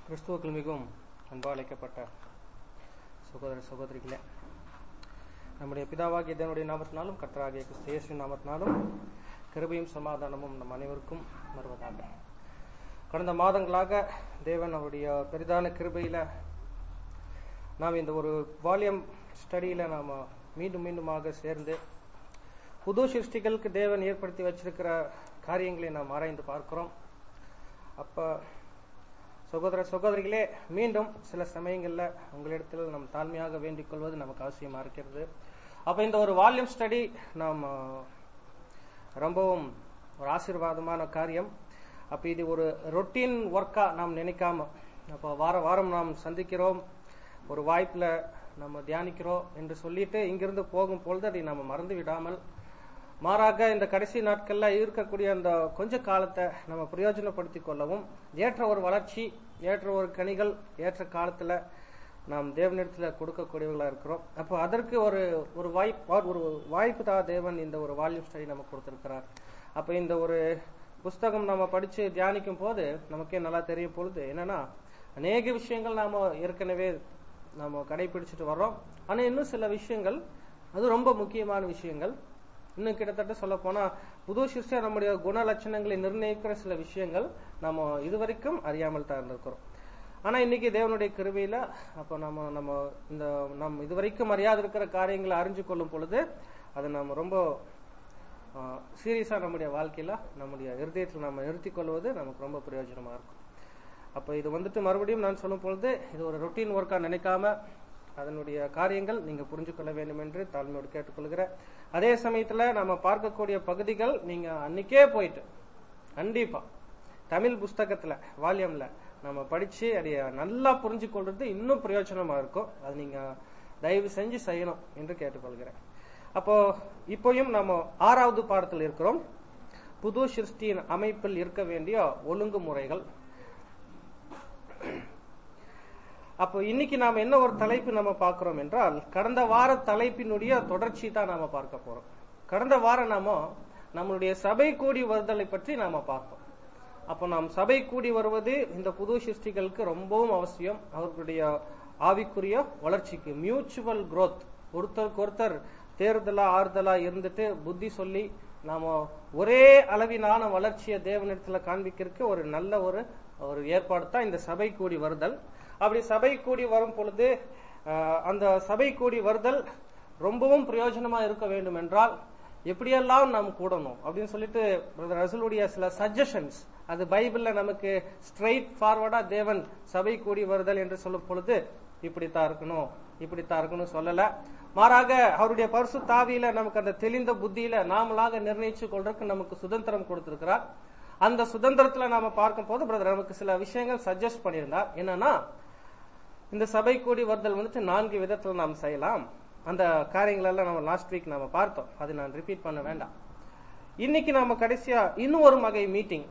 கிறிஸ்துவுக்குள் மிகவும் அன்பா அழைக்கப்பட்ட சகோதர சகோதரிகளே நம்முடைய பிதாவாகிய தேவனுடைய நாமத்தினாலும் கர்த்தராகிய கிறிஸ்து இயேசுவின் நாமத்தினாலும் கிருபையும் சமாதானமும் நம் அனைவருக்கும் வருவதாக கடந்த மாதங்களாக தேவன் அவருடைய பெரிதான கிருபையில நாம் இந்த ஒரு வால்யூம் ஸ்டடியில நாம மீண்டும் மீண்டுமாக சேர்ந்து புது சிருஷ்டிகளுக்கு தேவன் ஏற்படுத்தி வச்சிருக்கிற காரியங்களை நாம் ஆராய்ந்து பார்க்கிறோம் அப்ப சகோதர சகோதரிகளே மீண்டும் சில சமயங்கள்ல உங்களிடத்தில் நம் தாழ்மையாக வேண்டிக் கொள்வது நமக்கு அவசியமா இருக்கிறது அப்ப இந்த ஒரு வால்யூம் ஸ்டடி நாம் அஹ், ரொம்பவும் ஒரு ஆசீர்வாதமான காரியம் அப்ப இது ஒரு ரொட்டீன் ஒர்க்கா நாம் நினைக்காம அப்போ வார வாரம் நாம் சந்திக்கிறோம் ஒரு வாய்ப்புல நம்ம தியானிக்கிறோம் என்று சொல்லிட்டு இங்கிருந்து போகும் பொழுது அதை நம்ம மறந்து விடாமல் மாறாக இந்த கடைசி நாட்கள்ல இருக்கக்கூடிய அந்த கொஞ்ச காலத்தை நம்ம பிரயோஜனப்படுத்திக் கொள்ளவும் ஏற்ற ஒரு வளர்ச்சி ஏற்ற ஒரு கனிகள் ஏற்ற காலத்துல நாம் தேவனிடத்துல கொடுக்கக்கூடியவர்களா இருக்கிறோம் அப்போ அதற்கு ஒரு ஒரு வாய்ப்பு ஒரு வாய்ப்பு தான் தேவன் இந்த ஒரு வால்யூம் ஸ்டடி நமக்கு கொடுத்திருக்கிறார் அப்ப இந்த ஒரு புஸ்தகம் நம்ம படிச்சு தியானிக்கும் போது நமக்கே நல்லா தெரியும் பொழுது என்னன்னா அநேக விஷயங்கள் நாம ஏற்கனவே நாம கடைபிடிச்சிட்டு வர்றோம் ஆனா இன்னும் சில விஷயங்கள் அது ரொம்ப முக்கியமான விஷயங்கள் இன்னும் கிட்டத்தட்ட சொல்ல போனா புது சிருஷ்டியா நம்முடைய குண லட்சணங்களை நிர்ணயிக்கிற சில விஷயங்கள் நம்ம இதுவரைக்கும் அறியாமல் தான் இருந்திருக்கிறோம் ஆனா இன்னைக்கு தேவனுடைய கிருபையில அப்ப நம்ம நம்ம இந்த நம் இதுவரைக்கும் அறியாது இருக்கிற காரியங்களை அறிஞ்சு கொள்ளும் பொழுது அதை நம்ம ரொம்ப சீரியஸா நம்முடைய வாழ்க்கையில நம்முடைய இருதயத்தில் நம்ம நிறுத்திக் கொள்வது நமக்கு ரொம்ப பிரயோஜனமா இருக்கும் அப்ப இது வந்துட்டு மறுபடியும் நான் சொல்லும் பொழுது இது ஒரு ரொட்டீன் ஒர்க்கா நினைக்காம அதனுடைய காரியங்கள் நீங்க புரிஞ்சு கொள்ள வேண்டும் என்று தாழ்மையோடு கேட்டுக்கொள்கிறேன் அதே சமயத்துல நம்ம பார்க்கக்கூடிய பகுதிகள் நீங்க அன்னைக்கே போயிட்டு கண்டிப்பா தமிழ் புஸ்தகத்துல வால்யூம்ல நம்ம படிச்சு அதைய நல்லா புரிஞ்சு கொள்றது இன்னும் பிரயோஜனமா இருக்கும் அது நீங்க தயவு செஞ்சு செய்யணும் என்று கேட்டுக்கொள்கிறேன் அப்போ இப்போயும் நம்ம ஆறாவது பாடத்தில் இருக்கிறோம் புது சிருஷ்டியின் அமைப்பில் இருக்க வேண்டிய ஒழுங்குமுறைகள் அப்போ இன்னைக்கு நாம என்ன ஒரு தலைப்பு நம்ம பார்க்கிறோம் என்றால் கடந்த வார தலைப்பினுடைய தொடர்ச்சி தான் நாம பார்க்க போறோம் கடந்த வாரம் நாம நம்மளுடைய சபை கூடி வருதலை பற்றி நாம பார்த்தோம் அப்போ நாம் சபை கூடி வருவது இந்த புது சிருஷ்டிகளுக்கு ரொம்பவும் அவசியம் அவர்களுடைய ஆவிக்குரிய வளர்ச்சிக்கு மியூச்சுவல் growth ஒருத்தருக்கு ஒருத்தர் தேர்தலா ஆறுதலா இருந்துட்டு புத்தி சொல்லி நாம ஒரே அளவிலான வளர்ச்சியை தேவனிடத்துல காண்பிக்கிறதுக்கு ஒரு நல்ல ஒரு ஒரு ஏற்பாடு தான் இந்த சபை கூடி வருதல் அப்படி சபை கூடி வரும் பொழுது அஹ், அந்த சபை கூடி வருதல் ரொம்பவும் பிரயோஜனமா இருக்க வேண்டும் என்றால் எப்படியெல்லாம் நாம் கூடணும் அப்படின்னு சொல்லிட்டு பிரதர் ரசூலுடைய சில சஜஷன்ஸ் அது பைபிள்ல நமக்கு ஸ்ட்ரைட் ஃபார்வர்டா தேவன் சபை கூடி வருதல் என்று சொல்லும் பொழுது இப்படித்தான் இருக்கணும் இப்படித்தான் இருக்கணும் சொல்லல மாறாக அவருடைய பரிசு தாவியில நமக்கு அந்த தெளிந்த புத்தியில நாமளாக நிர்ணயிச்சு கொள்றதுக்கு நமக்கு சுதந்திரம் கொடுத்திருக்கிறார் அந்த சுதந்திரத்துல நாம பார்க்கும் போது பிரதர் நமக்கு சில விஷயங்கள் சஜஸ்ட் பண்ணியிருந்தார் என்னன்னா இந்த சபை கூடி வருதல் வந்துட்டு நான்கு விதத்துல நாம் செய்யலாம் அந்த காரியங்கள் எல்லாம் நம்ம லாஸ்ட் வீக் நாம பார்த்தோம் அது நான் ரிப்பீட் பண்ண வேண்டாம் இன்னைக்கு நாம கடைசியா இன்னும் ஒரு வகை மீட்டிங்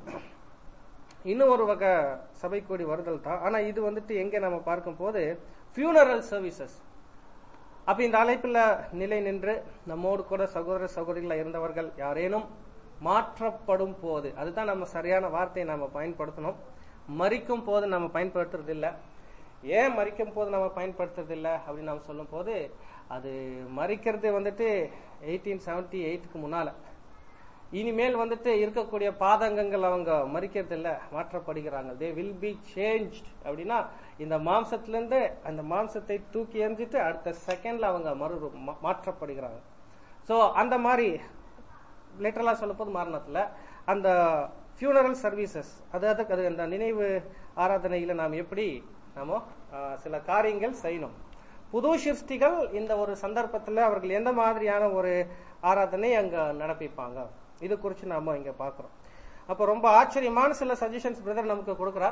இன்னும் ஒரு வகை சபை கூடி வருதல் தான் ஆனா இது வந்துட்டு எங்க நம்ம பார்க்கும் போது ஃபியூனரல் சர்வீசஸ் அப்ப இந்த அழைப்புல நிலை நின்று நம்மோடு கூட சகோதர சகோதரிகளா இருந்தவர்கள் யாரேனும் மாற்றப்படும் போது அதுதான் நம்ம சரியான வார்த்தையை நாம பயன்படுத்தணும் மறிக்கும் போது நம்ம பயன்படுத்துறது இல்ல ஏன் மறிக்கும் போது நம்ம பயன்படுத்துறது இல்ல அப்படின்னு நம்ம சொல்லும் போது அது மறிக்கிறது வந்துட்டு எயிட்டீன் செவன்டி எயிட்டுக்கு முன்னால இனிமேல் வந்துட்டு இருக்கக்கூடிய பாதங்கங்கள் அவங்க மறிக்கிறது இல்ல மாற்றப்படுகிறாங்க தே வில் பி சேஞ்ச் அப்படின்னா இந்த மாம்சத்துல இருந்து அந்த மாம்சத்தை தூக்கி எறிஞ்சிட்டு அடுத்த செகண்ட்ல அவங்க மறு மா- மாற்றப்படுகிறாங்க சோ அந்த மாதிரி லிட்டரலா சொல்லும் போது மரணத்துல அந்த ஃபியூனரல் சர்வீசஸ் அதாவது அது அந்த நினைவு ஆராதனையில நாம் எப்படி நாம ஆஹ், சில காரியங்கள் செய்யணும் புது சிருஷ்டிகள் இந்த ஒரு சந்தர்ப்பத்துல அவர்கள் எந்த மாதிரியான ஒரு ஆராதனை அங்க நடப்பிப்பாங்க இது குறித்து நாம இங்க பாக்குறோம் அப்ப ரொம்ப ஆச்சரியமான சில சஜஷன்ஸ் பிரதர் நமக்கு கொடுக்கிறார்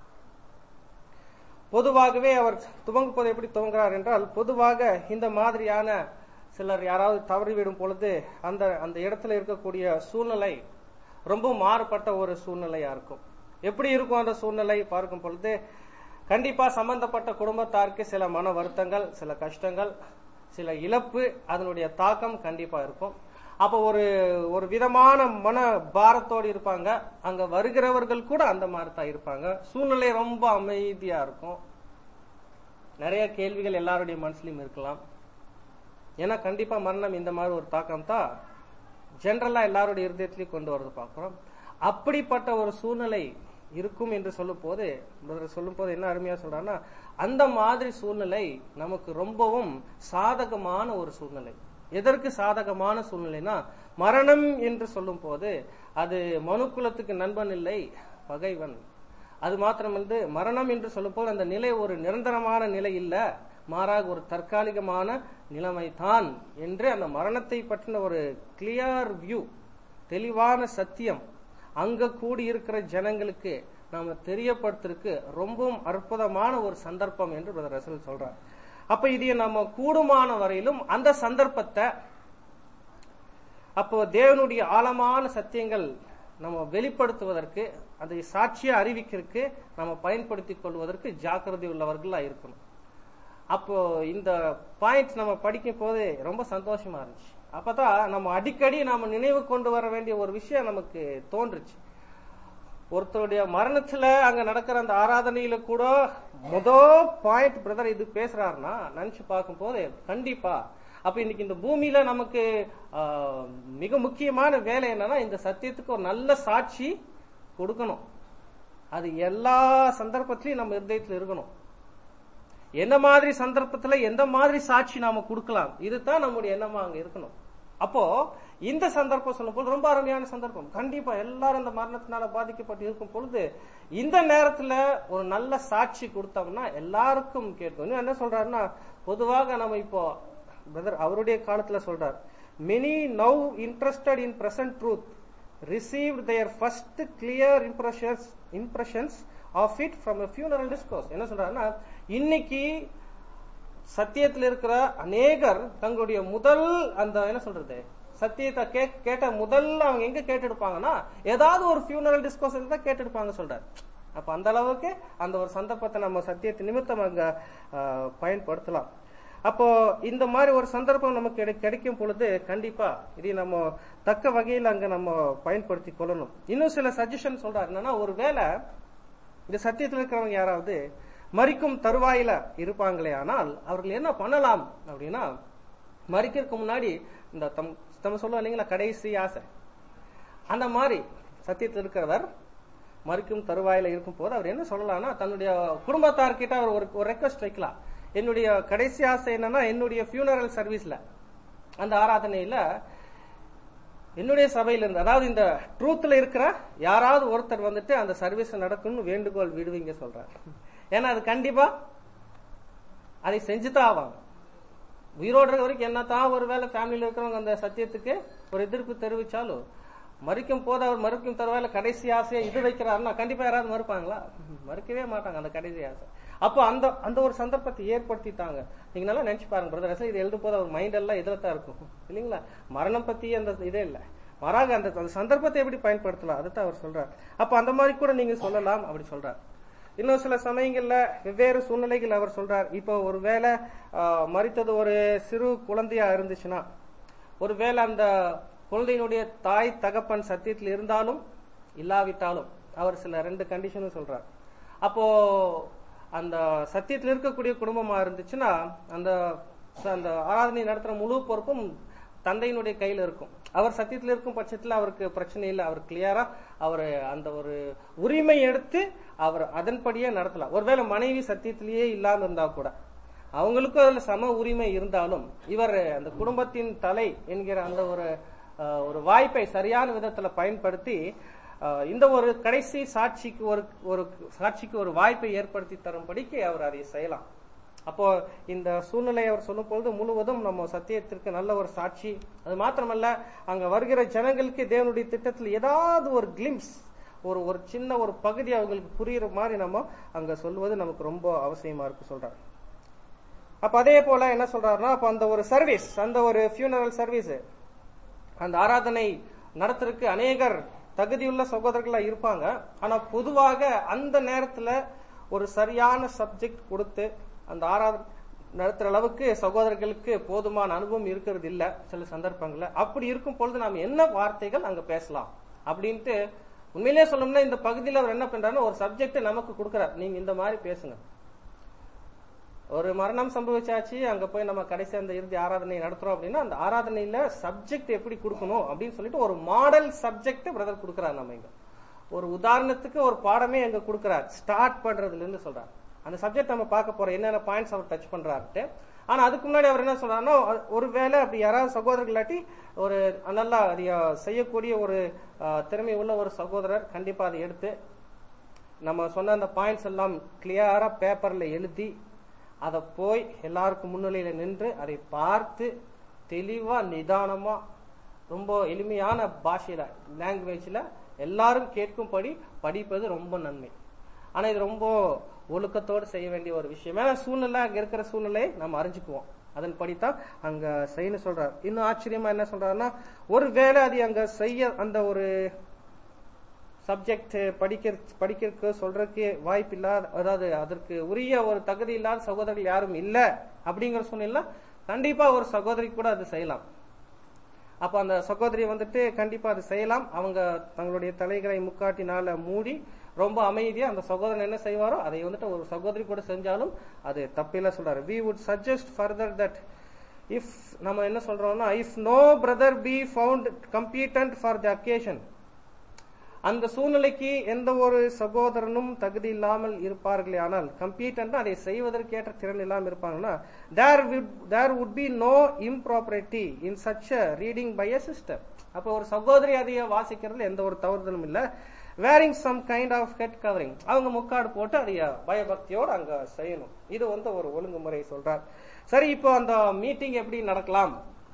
பொதுவாகவே அவர் துவங்கும்போது எப்படி துவங்குறார் என்றால் பொதுவாக இந்த மாதிரியான சிலர் யாராவது தவறிவிடும் பொழுது அந்த அந்த இடத்துல இருக்கக்கூடிய சூழ்நிலை ரொம்ப மாறுபட்ட ஒரு சூழ்நிலையா இருக்கும் எப்படி இருக்கும் அந்த சூழ்நிலை பார்க்கும் பொழுது கண்டிப்பா சம்பந்தப்பட்ட குடும்பத்தாருக்கு சில மன வருத்தங்கள் சில கஷ்டங்கள் சில இழப்பு அதனுடைய தாக்கம் கண்டிப்பா இருக்கும் அப்ப ஒரு ஒரு விதமான மன பாரத்தோடு இருப்பாங்க அங்க வருகிறவர்கள் கூட அந்த மாதிரி தான் இருப்பாங்க சூழ்நிலை ரொம்ப அமைதியா இருக்கும் நிறைய கேள்விகள் எல்லாருடைய மனசுலயும் இருக்கலாம் ஏன்னா கண்டிப்பா மரணம் இந்த மாதிரி ஒரு தாக்கம் தான் ஜென்ரலா எல்லாருடைய இருதயத்திலையும் கொண்டு வரது பார்க்கிறோம் அப்படிப்பட்ட ஒரு சூழ்நிலை இருக்கும் என்று சொல்லும் போது சொல்லும் போது என்ன அருமையா சொல்றான்னா அந்த மாதிரி சூழ்நிலை நமக்கு ரொம்பவும் சாதகமான ஒரு சூழ்நிலை எதற்கு சாதகமான சூழ்நிலைனா மரணம் என்று சொல்லும் போது அது மனுக்குலத்துக்கு நண்பன் இல்லை பகைவன் அது மாத்திரமல்ல மரணம் என்று சொல்லும் போது அந்த நிலை ஒரு நிரந்தரமான நிலை இல்ல மாறாக ஒரு தற்காலிகமான நிலைமை தான் என்று அந்த மரணத்தை பற்றின ஒரு கிளியர் வியூ தெளிவான சத்தியம் அங்க கூடி இருக்கிற ஜனங்களுக்கு நாம தெரியப்படுத்துறதுக்கு ரொம்பவும் அற்புதமான ஒரு சந்தர்ப்பம் என்று பிரதர் ரசல் சொல்றார் அப்ப இதைய நம்ம கூடுமான வரையிலும் அந்த சந்தர்ப்பத்தை அப்போ தேவனுடைய ஆழமான சத்தியங்கள் நம்ம வெளிப்படுத்துவதற்கு அதை சாட்சியா அறிவிக்கிறதுக்கு நம்ம பயன்படுத்தி கொள்வதற்கு ஜாக்கிரதை உள்ளவர்களா இருக்கணும் அப்போ இந்த பாயிண்ட் நம்ம படிக்கும் போது ரொம்ப சந்தோஷமா இருந்துச்சு அப்பதான் நம்ம அடிக்கடி நாம நினைவு கொண்டு வர வேண்டிய ஒரு விஷயம் நமக்கு தோன்றுச்சு ஒருத்தருடைய மரணத்துல அங்க நடக்கிற அந்த ஆராதனையில கூட முத பாயிண்ட் பிரதர் இது பேசுறாருன்னா நினைச்சு பார்க்கும் போது கண்டிப்பா அப்ப இன்னைக்கு இந்த பூமியில நமக்கு மிக முக்கியமான வேலை என்னன்னா இந்த சத்தியத்துக்கு ஒரு நல்ல சாட்சி கொடுக்கணும் அது எல்லா சந்தர்ப்பத்திலையும் நம்ம இருதயத்துல இருக்கணும் எந்த மாதிரி சந்தர்ப்பத்துல எந்த மாதிரி சாட்சி நாம கொடுக்கலாம் இதுதான் நம்முடைய எண்ணமா அங்க இருக்கணும் அப்போ இந்த சந்தர்ப்பம் சொல்லும் போது ரொம்ப அருமையான சந்தர்ப்பம் கண்டிப்பா எல்லாரும் இந்த மரணத்தினால பாதிக்கப்பட்டு இருக்கும் பொழுது இந்த நேரத்துல ஒரு நல்ல சாட்சி கொடுத்தோம்னா எல்லாருக்கும் கேட்கும் என்ன சொல்றாருன்னா பொதுவாக நம்ம இப்போ பிரதர் அவருடைய காலத்துல சொல்றார் many now interested in present truth received their first clear impressions impressions of it from funeral discourse என்ன சொல்றாருன்னா இன்னைக்கு சத்தியத்தில் இருக்கிற அநேகர் தங்களுடைய முதல் அந்த என்ன சொல்றது சத்தியத்தை கேட்ட முதல் அவங்க எங்க கேட்டெடுப்பாங்கன்னா ஏதாவது ஒரு ஃபியூனரல் டிஸ்கோர்ஸ் தான் கேட்டெடுப்பாங்க சொல்றாரு அப்ப அந்த அளவுக்கு அந்த ஒரு சந்தர்ப்பத்தை நம்ம சத்தியத்தை நிமித்தம் அங்க பயன்படுத்தலாம் அப்போ இந்த மாதிரி ஒரு சந்தர்ப்பம் நமக்கு கிடைக்கும் பொழுது கண்டிப்பா இதை நம்ம தக்க வகையில் அங்க நம்ம பயன்படுத்தி கொள்ளணும் இன்னும் சில சஜஷன் சொல்றாரு என்னன்னா ஒரு வேலை இந்த சத்தியத்தில் இருக்கிறவங்க யாராவது மறிக்கும் தருவாயில இருப்பாங்களே ஆனால் அவர்கள் என்ன பண்ணலாம் அப்படின்னா மறிக்கிறதுக்கு முன்னாடி இந்த தம் நம்ம சொல்லுவோம் இல்லைங்களா கடைசி ஆசை அந்த மாதிரி சத்தியத்தில் இருக்கிறவர் மறிக்கும் தருவாயில இருக்கும் போது அவர் என்ன சொல்லலாம்னா தன்னுடைய குடும்பத்தார்கிட்ட அவர் ஒரு ஒரு ரெக்வஸ்ட் வைக்கலாம் என்னுடைய கடைசி ஆசை என்னன்னா என்னுடைய ஃபியூனரல் சர்வீஸ்ல அந்த ஆராதனையில என்னுடைய சபையில இருந்து அதாவது இந்த ட்ரூத்ல இருக்கிற யாராவது ஒருத்தர் வந்துட்டு அந்த சர்வீஸ் நடக்கும்னு வேண்டுகோள் விடுவீங்க சொல்றாரு ஏன்னா அது கண்டிப்பா அதை செஞ்சுதான் ஆவாங்க உயிரோடு இருக்க வரைக்கும் என்னத்தான் ஒருவேளை ஃபேமிலியில இருக்கிறவங்க அந்த சத்தியத்துக்கு ஒரு எதிர்ப்பு தெரிவிச்சாலும் மறிக்கும் போது அவர் மறுக்கும் தருவாயில கடைசி ஆசையை இது வைக்கிறாருன்னா கண்டிப்பா யாராவது மறுப்பாங்களா மறுக்கவே மாட்டாங்க அந்த கடைசி ஆசை அப்போ அந்த அந்த ஒரு சந்தர்ப்பத்தை ஏற்படுத்திட்டாங்க நீங்க நல்லா நினைச்சு பாருங்க பிரதர் இது எழுதும் போது அவர் மைண்ட் எல்லாம் இதுல தான் இருக்கும் இல்லைங்களா மரணம் பத்தி அந்த இதே இல்ல மாறாக அந்த அந்த சந்தர்ப்பத்தை எப்படி பயன்படுத்தலாம் அதை தான் அவர் சொல்றார் அப்ப அந்த மாதிரி கூட நீங்க சொல்லலாம் அப்படி சொல்றார் இன்னும் சில சமயங்கள்ல வெவ்வேறு சூழ்நிலைகள் அவர் சொல்றார் இப்போ ஒருவேளை மறித்தது ஒரு சிறு குழந்தையா இருந்துச்சுன்னா ஒருவேளை அந்த குழந்தையினுடைய தாய் தகப்பன் சத்தியத்தில் இருந்தாலும் இல்லாவிட்டாலும் அவர் சில ரெண்டு கண்டிஷனும் சொல்றார் அப்போ அந்த சத்தியத்தில் இருக்கக்கூடிய குடும்பமா இருந்துச்சுன்னா அந்த அந்த ஆராதனை நடத்துற முழு பொறுப்பும் தந்தையினுடைய கையில இருக்கும் அவர் சத்தியத்தில் இருக்கும் பட்சத்தில் அவருக்கு பிரச்சனை இல்லை அவர் கிளியரா அவர் அந்த ஒரு உரிமை எடுத்து அவர் அதன்படியே நடத்தலாம் ஒருவேளை மனைவி சத்தியத்திலேயே இல்லாம இருந்தா கூட அவங்களுக்கும் அதுல சம உரிமை இருந்தாலும் இவர் அந்த குடும்பத்தின் தலை என்கிற அந்த ஒரு ஒரு வாய்ப்பை சரியான விதத்துல பயன்படுத்தி இந்த ஒரு கடைசி சாட்சிக்கு ஒரு ஒரு சாட்சிக்கு ஒரு வாய்ப்பை ஏற்படுத்தி தரும்படிக்கு அவர் அதை செய்யலாம் அப்போ இந்த சூழ்நிலையை அவர் சொல்லும் பொழுது முழுவதும் நம்ம சத்தியத்திற்கு நல்ல ஒரு சாட்சி அது மாத்திரமல்ல அங்க வருகிற ஜனங்களுக்கு தேவனுடைய திட்டத்தில் ஏதாவது ஒரு கிளிம்ஸ் ஒரு ஒரு சின்ன ஒரு பகுதி அவங்களுக்கு புரியுற மாதிரி நம்ம அங்க சொல்லுவது நமக்கு ரொம்ப அவசியமா இருக்கு சொல்றாரு அப்ப அதே போல என்ன சொல்றாருன்னா அப்ப அந்த ஒரு சர்வீஸ் அந்த ஒரு ஃபியூனரல் சர்வீஸ் அந்த ஆராதனை நடத்துறதுக்கு அநேகர் தகுதியுள்ள சகோதரர்களா இருப்பாங்க ஆனா பொதுவாக அந்த நேரத்துல ஒரு சரியான சப்ஜெக்ட் கொடுத்து அந்த ஆராதனை நடத்துற அளவுக்கு சகோதரர்களுக்கு போதுமான அனுபவம் இருக்கிறது இல்ல சில சந்தர்ப்பங்கள்ல அப்படி இருக்கும் பொழுது நாம் என்ன வார்த்தைகள் அங்க பேசலாம் அப்படின்ட்டு உண்மையிலேயே சொல்லணும்னா இந்த பகுதியில் அவர் என்ன பண்றாருன்னா ஒரு சப்ஜெக்ட் நமக்கு கொடுக்குறார் நீங்க இந்த மாதிரி பேசுங்க ஒரு மரணம் சம்பவிச்சாச்சு அங்க போய் நம்ம கடைசி அந்த இறுதி ஆராதனை நடத்துறோம் அப்படின்னா அந்த ஆராதனையில சப்ஜெக்ட் எப்படி கொடுக்கணும் அப்படின்னு சொல்லிட்டு ஒரு மாடல் சப்ஜெக்ட் பிரதர் கொடுக்குறாரு நம்ம இங்க ஒரு உதாரணத்துக்கு ஒரு பாடமே அங்க கொடுக்குறார் ஸ்டார்ட் பண்றதுல இருந்து சொல்றாரு அந்த சப்ஜெக்ட் நம்ம பார்க்க போறோம் என்னென்ன பாயிண்ட்ஸ் அவர் டச் பண்றாருட்டு ஆனா அதுக்கு முன்னாடி அவர் என்ன சொல்றாருன்னா ஒருவேளை அப்படி யாராவது சகோதரர்கள் இல்லாட்டி ஒரு நல்லா அதை செய்யக்கூடிய ஒரு அஹ், திறமை உள்ள ஒரு சகோதரர் கண்டிப்பா அதை எடுத்து நம்ம சொன்ன அந்த பாயிண்ட்ஸ் எல்லாம் கிளியரா பேப்பர்ல எழுதி அதை போய் எல்லாருக்கும் முன்னிலையில நின்று அதை பார்த்து தெளிவா நிதானமா ரொம்ப எளிமையான பாஷையில லாங்குவேஜ்ல எல்லாரும் கேட்கும்படி படிப்பது ரொம்ப நன்மை ஆனா இது ரொம்ப ஒழுக்கத்தோடு செய்ய வேண்டிய ஒரு விஷயம் ஏன்னா சூழ்நிலை அங்க இருக்கிற சூழ்நிலையை நம்ம அறிஞ்சுக்குவோம் அதன்படித்தான் அங்க செய்யணும் சொல்றாரு இன்னும் ஆச்சரியமா என்ன சொல்றாருன்னா ஒருவேளை அது அங்க செய்ய அந்த ஒரு சப்ஜெக்ட் படிக்க படிக்கிறதுக்கு சொல்றதுக்கு வாய்ப்பு இல்லாத அதாவது அதற்கு உரிய ஒரு தகுதி இல்லாத சகோதரர்கள் யாரும் இல்ல அப்படிங்கிற சூழ்நிலை கண்டிப்பா ஒரு சகோதரி கூட அது செய்யலாம் அப்ப அந்த சகோதரி வந்துட்டு கண்டிப்பா அது செய்யலாம் அவங்க தங்களுடைய தலைகளை முக்காட்டினால மூடி ரொம்ப அமைதியா அந்த சகோதரன் என்ன செய்வாரோ அதை வந்துட்டு ஒரு சகோதரி கூட செஞ்சாலும் அது தப்பில்ல சொல்றாரு we would suggest further that if நம்ம என்ன சொல்றோம்னா if no brother be found competent for the occasion அந்த சூழ்நிலைக்கு எந்த ஒரு சகோதரனும் தகுதி இல்லாமல் இருப்பார்களே ஆனால் கம்பீட்டன்ட் அதை செய்வதற்கேற்ற திறன் இல்லாமல் இருப்பாங்கன்னா there there would be no impropriety in such reading by a sister அப்போ ஒரு சகோதரி அதைய வாசிக்கிறதுல எந்த ஒரு தவறுதலும் இல்ல wearing some kind of head covering அவங்க முக்காடு போட்டு அதைய பயபக்தியோடு அங்க செய்யணும் இது வந்து ஒரு ஒழுங்குமுறை சொல்றார் சரி இப்போ அந்த மீட்டிங் எப்படி நடக்கலாம்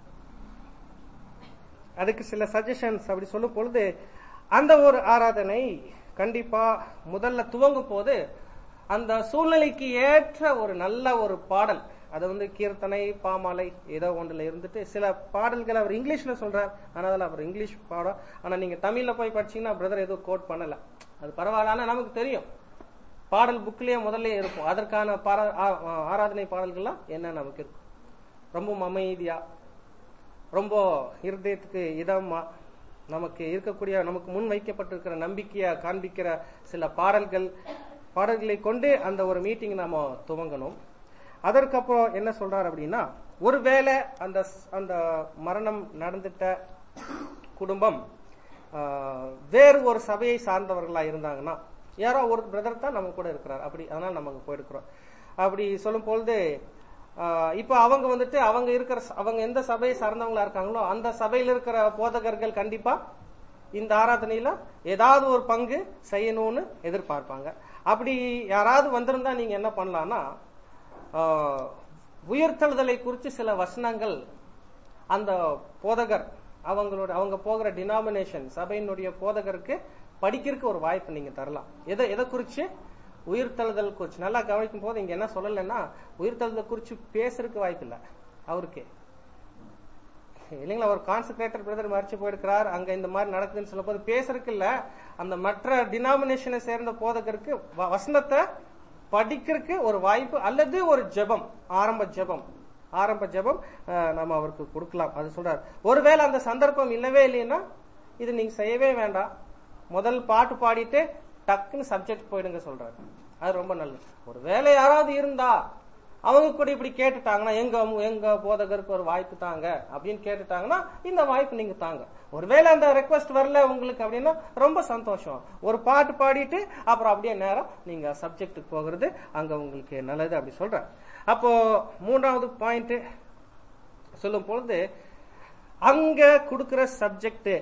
அதுக்கு சில சஜஷன்ஸ் அப்படி சொல்லும் பொழுது அந்த ஒரு ஆராதனை கண்டிப்பா முதல்ல துவங்கும் போது அந்த சூழ்நிலைக்கு ஏற்ற ஒரு நல்ல ஒரு பாடல் அது வந்து கீர்த்தனை பாமாலை ஏதோ ஒன்றுல இருந்துட்டு சில பாடல்கள் அவர் இங்கிலீஷ்ல சொல்றார் ஆனால் அவர் இங்கிலீஷ் பாடம் ஆனா நீங்க தமிழ்ல போய் படிச்சீங்கன்னா பிரதர் எதுவும் கோட் பண்ணல அது பரவாயில்ல ஆனா நமக்கு தெரியும் பாடல் புக்லயே முதல்ல இருக்கும் அதற்கான பாரா- ஆ- ஆ- ஆராதனை பாடல்கள்லாம் என்ன நமக்கு இருக்கும் ரொம்ப அமைதியா ரொம்ப இருதயத்துக்கு இதமா நமக்கு இருக்கக்கூடிய நமக்கு முன் வைக்கப்பட்டிருக்கிற நம்பிக்கையை காண்பிக்கிற சில பாடல்கள் பாடல்களை கொண்டு அந்த ஒரு மீட்டிங் நாம துவங்கணும் அதற்கப்புறம் என்ன சொல்றாரு அப்படின்னா ஒருவேளை அந்த ஸ்- அந்த மரணம் நடந்துட்ட குடும்பம் ஆஹ், வேறு ஒரு சபையை சார்ந்தவர்களா இருந்தாங்கன்னா யாரோ ஒரு பிரதர் தான் நம்ம கூட இருக்கிறார் அப்படி அதனால நம்ம அங்க போயிருக்கிறோம் அப்படி சொல்லும் பொழுது ஆஹ், இப்ப அவங்க வந்துட்டு அவங்க இருக்கிற ச- அவங்க எந்த சபையை சார்ந்தவங்களா இருக்காங்களோ அந்த சபையில இருக்கிற போதகர்கள் கண்டிப்பா இந்த ஆராதனையில ஏதாவது ஒரு பங்கு செய்யணும்னு எதிர்பார்ப்பாங்க அப்படி யாராவது வந்திருந்தா நீங்க என்ன பண்ணலாம்னா ஆஹ், உயிர்த்தெழுதலை குறித்து சில வசனங்கள் அந்த போதகர் அவங்களோட அவங்க போகிற டினாமினேஷன் சபையினுடைய போதகருக்கு படிக்கிறதுக்கு ஒரு வாய்ப்பு நீங்க தரலாம் எதை எதை குறிச்சு உயிர்த்தெழுதல் குறிச்சு நல்லா கவனிக்கும் போது இங்க என்ன சொல்லலைன்னா உயிர்த்தெழுதல் குறிச்சு பேசுறதுக்கு வாய்ப்பு இல்லை அவருக்கு இல்லைங்களா ஒரு கான்சென்ட்ரேட்டர் பிரதர் மறைச்சு போயிருக்கிறார் அங்க இந்த மாதிரி நடக்குதுன்னு சொல்லும் போது பேசுறதுக்கு இல்ல அந்த மற்ற டினாமினேஷனை சேர்ந்த போதகருக்கு வ- வசனத்தை படிக்கிறதுக்கு ஒரு வாய்ப்பு அல்லது ஒரு ஜெபம் ஆரம்ப ஜெபம் ஆரம்ப ஜெபம் அஹ், நம்ம அவருக்கு கொடுக்கலாம் அது சொல்றார் ஒருவேளை அந்த சந்தர்ப்பம் இல்லவே இல்லைன்னா இது நீங்க செய்யவே வேண்டாம் முதல் பாட்டு பாடிட்டு டக்குன்னு சப்ஜெக்ட் போயிடுங்க சொல்றாரு அது ரொம்ப நல்லது ஒருவேளை யாராவது இருந்தா அவங்க கூட இப்படி கேட்டுட்டாங்கன்னா எங்க எங்க போதகருக்கு ஒரு வாய்ப்பு தாங்க அப்படின்னு கேட்டுட்டாங்கன்னா இந்த வாய்ப்பு நீங்க தாங்க ஒருவேளை அந்த ரெக்வஸ்ட் வரல உங்களுக்கு அப்படின்னா ரொம்ப சந்தோஷம் ஒரு பாட்டு பாடிட்டு அப்புறம் அப்படியே நேரம் நீங்க சப்ஜெக்ட்டுக்கு போகிறது அங்க உங்களுக்கு நல்லது அப்படி சொல்றேன் அப்போ மூன்றாவது பாயிண்ட் சொல்லும் பொழுது அங்க கொடுக்கிற சப்ஜெக்ட்